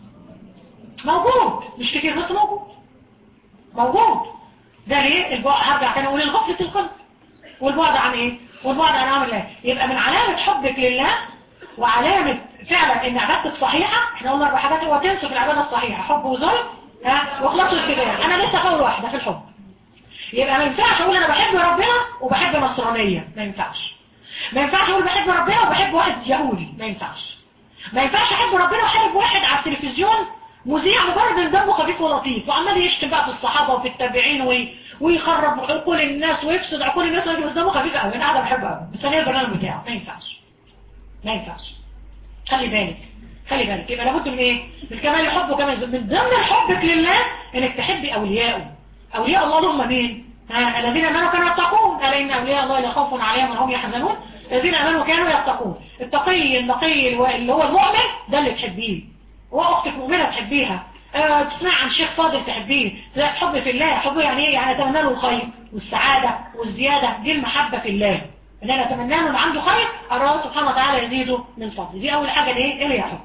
موجود مش كتير بس موجود موجود ده ليه البعد هرجع تاني اقول الغفله القلب والبعد عن ايه والبعد عن امر الله يبقى من علامه حبك لله وعلامه فعلا ان عبادتك صحيحه احنا قلنا اربع حاجات هو تنسوا في العباده الصحيحه حب وذل ها واخلاص واتباع انا لسه في اول واحده في الحب يبقى ما ينفعش اقول انا بحب ربنا وبحب نصرانيه ما ينفعش ما ينفعش اقول بحب ربنا وبحب واحد يهودي ما ينفعش ما ينفعش احب ربنا واحب واحد على التلفزيون مذيع مجرد ان دمه خفيف ولطيف وعمال يشتم بقى في الصحابه وفي التابعين وي... ويخرب عقول الناس ويفسد عقول الناس بس دمه خفيف قوي انا قاعده بحبه قوي بس انا البرنامج بتاعه ما ينفعش ما ينفعش خلي بالك خلي بالك يبقى لابد من ايه من كمال الحب وكمال من ضمن حبك لله انك تحبي اولياءه اولياء الله هم مين ها الذين امنوا كانوا يتقون الا ان اولياء الله لا خوف عليهم ولا هم يحزنون الذين امنوا كانوا يتقون التقي النقي اللي هو المؤمن ده اللي تحبيه واختك مؤمنه تحبيها أه تسمع عن شيخ فاضل تحبيه زي حب في الله حب يعني ايه يعني اتمنى له الخير والسعاده والزياده دي المحبه في الله ان انا اتمنى له ان عنده خير الله سبحانه وتعالى يزيده من فضله دي اول حاجه ايه ايه هي حب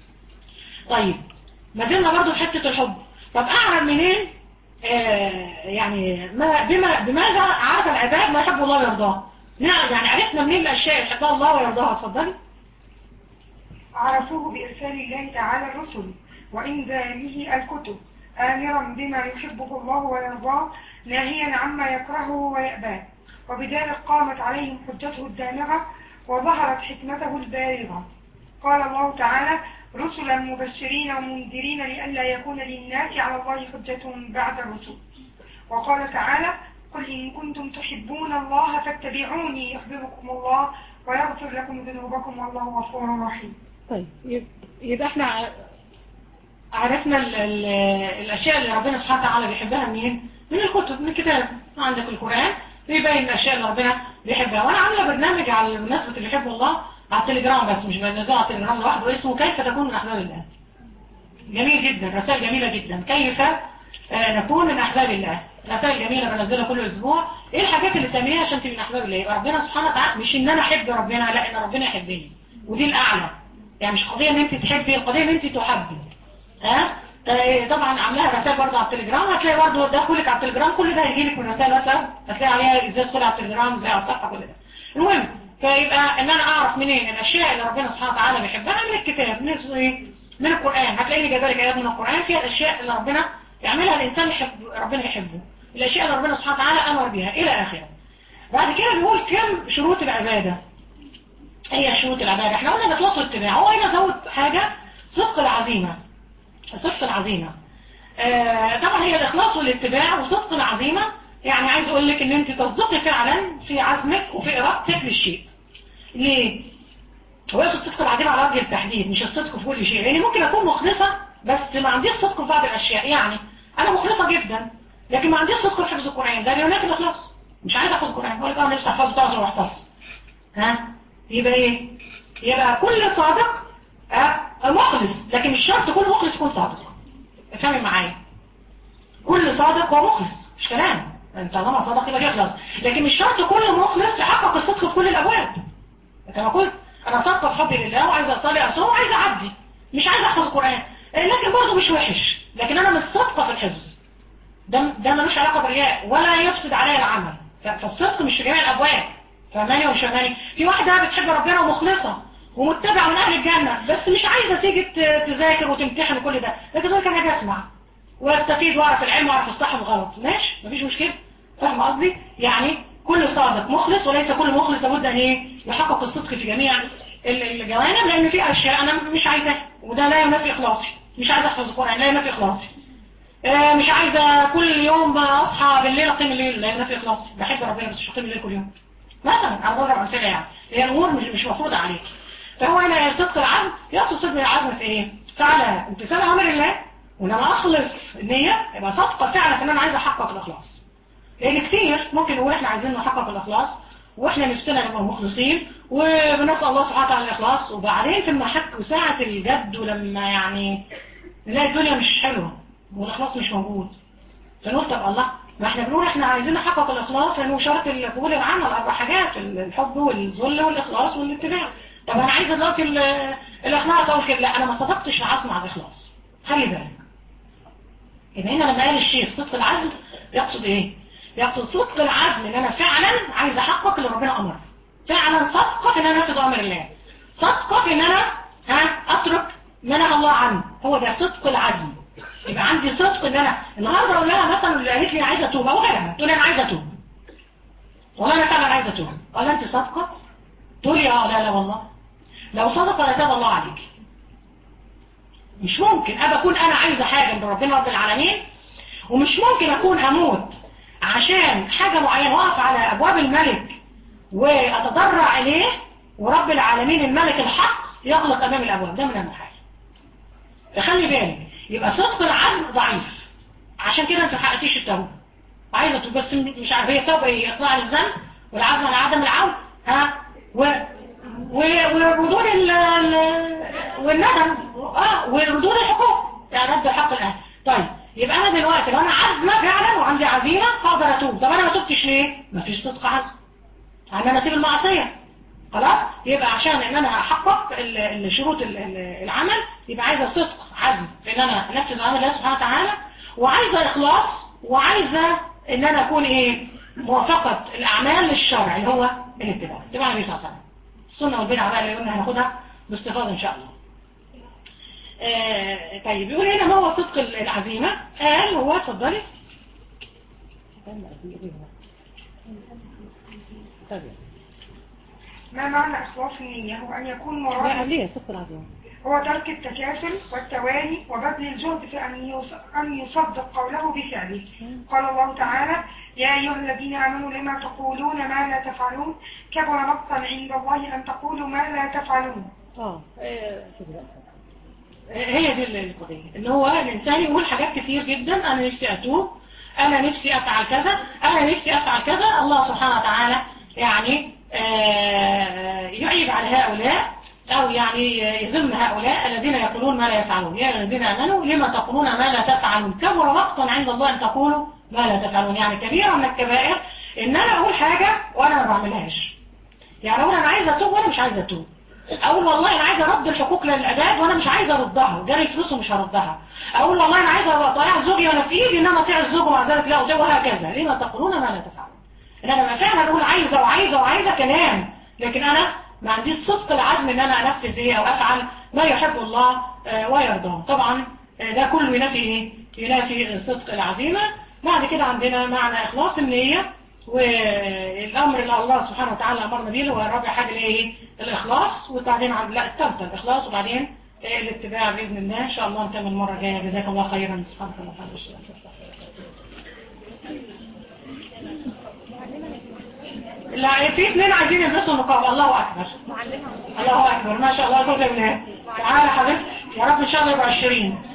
طيب ما زلنا برضه في حته الحب طب اعرف منين آه يعني ما بما بماذا عرف العباد ما يحب الله ويرضاه نعم يعني عرفنا منين الاشياء اللي يحبها الله ويرضاها اتفضلي عرفوه بإرسال الله تعالى الرسل وإنزاله الكتب آمرا بما يحبه الله ويرضاه ناهيا عما يكرهه ويأباه وبذلك قامت عليهم حجته الدامغة وظهرت حكمته البالغة قال الله تعالى رسلا مبشرين ومنذرين لئلا يكون للناس على الله حجة بعد الرسل وقال تعالى قل إن كنتم تحبون الله فاتبعوني يحببكم الله ويغفر لكم ذنوبكم والله غفور رحيم طيب يبقى احنا عرفنا ال ال الاشياء اللي ربنا سبحانه وتعالى بيحبها منين من الكتب من الكتاب عندك القرآن بيبين الاشياء اللي ربنا بيحبها وانا عامله برنامج على بالنسبه اللي يحب الله على التليجرام بس مش بنزله على التليجرام لوحده اسمه كيف تكون من احباب الله جميل جدا رسائل جميله جدا كيف نكون من احباب الله رسائل جميله بنزلها كل اسبوع ايه الحاجات اللي بتعمليها عشان تبقي من احباب الله يبقى ربنا سبحانه وتعالى مش ان انا احب ربنا لا ان ربنا يحبني ودي الاعلى يعني مش قضيه ان انت تحبي القضيه ان انت تحبي ها طبعا عاملاها رسائل برضه على التليجرام هتلاقي برضه دخولك على التليجرام كل ده هيجي لك من رسائل واتساب هتلاقي عليها ازاي تدخلي على التليجرام ازاي على الصفحه كل ده المهم فيبقى ان انا اعرف منين الاشياء اللي ربنا سبحانه وتعالى بيحبها من الكتاب من ايه من القران هتلاقيني جايبه لك ايات من القران فيها الاشياء اللي ربنا يعملها الانسان يحب ربنا يحبه الاشياء اللي ربنا سبحانه وتعالى امر بها الى اخره بعد كده بيقول كم شروط العباده هي شروط العباده احنا قلنا الاخلاص والاتباع هو هنا زود حاجه صدق العزيمه صدق العزيمة آه طبعا هي الإخلاص والاتباع وصدق العزيمة يعني عايز أقول لك إن أنت تصدقي فعلا في عزمك وفي إرادتك للشيء ليه؟ هو يقصد صدق العزيمة على وجه التحديد مش الصدق في كل شيء يعني ممكن أكون مخلصة بس ما عنديش صدق في بعض الأشياء يعني أنا مخلصة جدا لكن ما عنديش صدق في حفظ القرآن ده هناك الإخلاص مش عايز أحفظ القرآن أقول لك أنا نفسي أحفظه تعزل وأحفظ ها يبقى إيه؟ يبقى كل صادق أه مخلص لكن مش شرط كل مخلص يكون صادق افهمي معايا كل صادق هو مخلص مش كلام انت طالما صادق يبقى يخلص لكن مش شرط كل مخلص يحقق الصدق في كل الابواب كما قلت انا صادقه في حبي لله وعايزه اصلي اصوم وعايزه اعدي مش عايزه احفظ القران لكن برضه مش وحش لكن انا مش صادقه في الحفظ ده ده ملوش علاقه بالرياء ولا يفسد عليا العمل فالصدق مش في جميع الابواب فهماني ومش فهماني في واحده بتحب ربنا ومخلصه ومتبعة من أهل الجنة بس مش عايزة تيجي تذاكر وتمتحن وكل ده لكن دول كان هاجي أسمع واستفيد واعرف العلم واعرف الصح والغلط ماشي مفيش مشكلة فاهم قصدي يعني كل صادق مخلص وليس كل مخلص لابد ان ايه يحقق الصدق في جميع الجوانب لان في اشياء انا مش عايزاها وده لا ينافي اخلاصي مش عايزه احفظ القران لا ينافي اخلاصي آه مش عايزه كل يوم اصحى بالليل اقيم الليل لا ينافي اخلاصي بحب ربنا بس مش اقيم الليل كل يوم مثلا انا بضرب امثله يعني هي الامور مش مش مفروضه عليك فهو هنا صدق العزم يقصد صدق العزم في ايه؟ فعلى امتثال امر الله ولما اخلص النيه يبقى صادقه فعلا في ان انا عايز احقق الاخلاص لان كتير ممكن نقول احنا عايزين نحقق الاخلاص واحنا نفسنا نبقى مخلصين وبنسال الله سبحانه وتعالى الاخلاص وبعدين في المحك وساعه الجد ولما يعني نلاقي الدنيا مش حلوه والاخلاص مش موجود فنقول طب الله ما احنا بنقول احنا عايزين نحقق الاخلاص لانه شرط قبول العمل اربع حاجات الحب والذل والاخلاص والاتباع طب انا عايزه دلوقتي الاخلاص اقول كده لا انا ما صدقتش العزم على الاخلاص خلي بالك يبقى هنا لما قال الشيخ صدق العزم يقصد ايه يقصد صدق العزم ان انا فعلا عايز احقق اللي ربنا امر فعلا صدقه في ان انا انفذ امر الله صدقه في ان انا ها اترك ما نهى الله عنه هو ده صدق العزم يبقى عندي صدق ان انا النهارده اقول لها مثلا اللي قالت لي عايزه اتوب او غيرها تقول لي انا عايزه اتوب والله انا فعلا عايزه اتوب قال انت صادقه تقول لي اه لا لا والله لو صدق لتاب الله عليك مش ممكن ابقى اكون انا عايزه حاجه من ربنا رب العالمين ومش ممكن اكون اموت عشان حاجه معينه واقف على ابواب الملك واتضرع اليه ورب العالمين الملك الحق يغلق امام الابواب ده من المحال فخلي بالك يبقى صدق العزم ضعيف عشان كده انت ما حققتيش التوبه عايزه تتوب بس مش عارفه هي التوبه ايه اقلاع للذنب والعزم على عدم العود ها و وردود ال والندم اه وردود الحقوق يعني رد حق الاهل طيب يبقى انا دلوقتي لو انا عازمه فعلا وعندي عزيمه هقدر اتوب طب انا ما تبتش ليه مفيش صدق عزم ان انا اسيب المعصيه خلاص يبقى عشان ان انا احقق شروط العمل يبقى عايزه صدق عزم في ان انا انفذ امر الله سبحانه وتعالى وعايزه اخلاص وعايزه ان انا اكون ايه موافقه الاعمال للشرع اللي هو الاتباع اتباع النبي صلى الله عليه وسلم السنه والبدعه بقى اللي قلنا هناخدها باستفاضه ان شاء الله آه طيب يقول هنا ما هو صدق العزيمه قال هو اتفضلي ما معنى إخلاص النية هو أن يكون مراد ليه صدق العزيمه هو ترك التكاسل والتواني وبذل الجهد في أن أن يصدق قوله بفعله قال الله تعالى يا أيها الذين آمنوا لما تقولون ما لا تفعلون كبر مقتا عند الله أن تقولوا ما لا تفعلون اه هي دي القضية ان هو الانسان يقول حاجات كتير جدا انا نفسي اتوب انا نفسي افعل كذا انا نفسي افعل كذا الله سبحانه وتعالى يعني يعيب على هؤلاء أو يعني يذم هؤلاء الذين يقولون ما لا يفعلون يا الذين آمنوا لما تقولون ما لا تفعلون كبر مقتا عند الله أن تقولوا ما لا تفعلون يعني كبيرة من الكبائر إن أنا أقول حاجة وأنا ما بعملهاش يعني أقول أنا عايزة أتوب وأنا مش عايزة أتوب أقول والله أنا عايزة أرد الحقوق للعباد وأنا مش عايزة أردها جالي فلوس ومش هردها أقول والله أنا عايزة أطيع زوجي وأنا في إيدي إن أنا أطيع الزوج ومع ذلك لا أطيع وهكذا لما تقولون ما لا تفعلون إن أنا فعلا أقول عايزة وعايزة وعايزة كلام لكن أنا ما عنديش صدق العزم ان انا انفذ ايه او افعل ما يحب الله ويرضاه طبعا ده كله ينافي ايه ينافي صدق العزيمة بعد كده عندنا معنى اخلاص النية والامر اللي الله سبحانه وتعالى امرنا بيه هو الرابع حاجة اللي ايه الاخلاص وبعدين عند لا الثالثه الاخلاص وبعدين الاتباع باذن الله ان شاء الله نكمل المره الجايه جزاك الله خيرا سبحانك اللهم وبحمدك لا في اثنين عايزين يلبسوا النقاب الله اكبر الله اكبر ما شاء الله قوه الا بالله تعالى حبيبتي يا رب ان شاء الله يبقى 20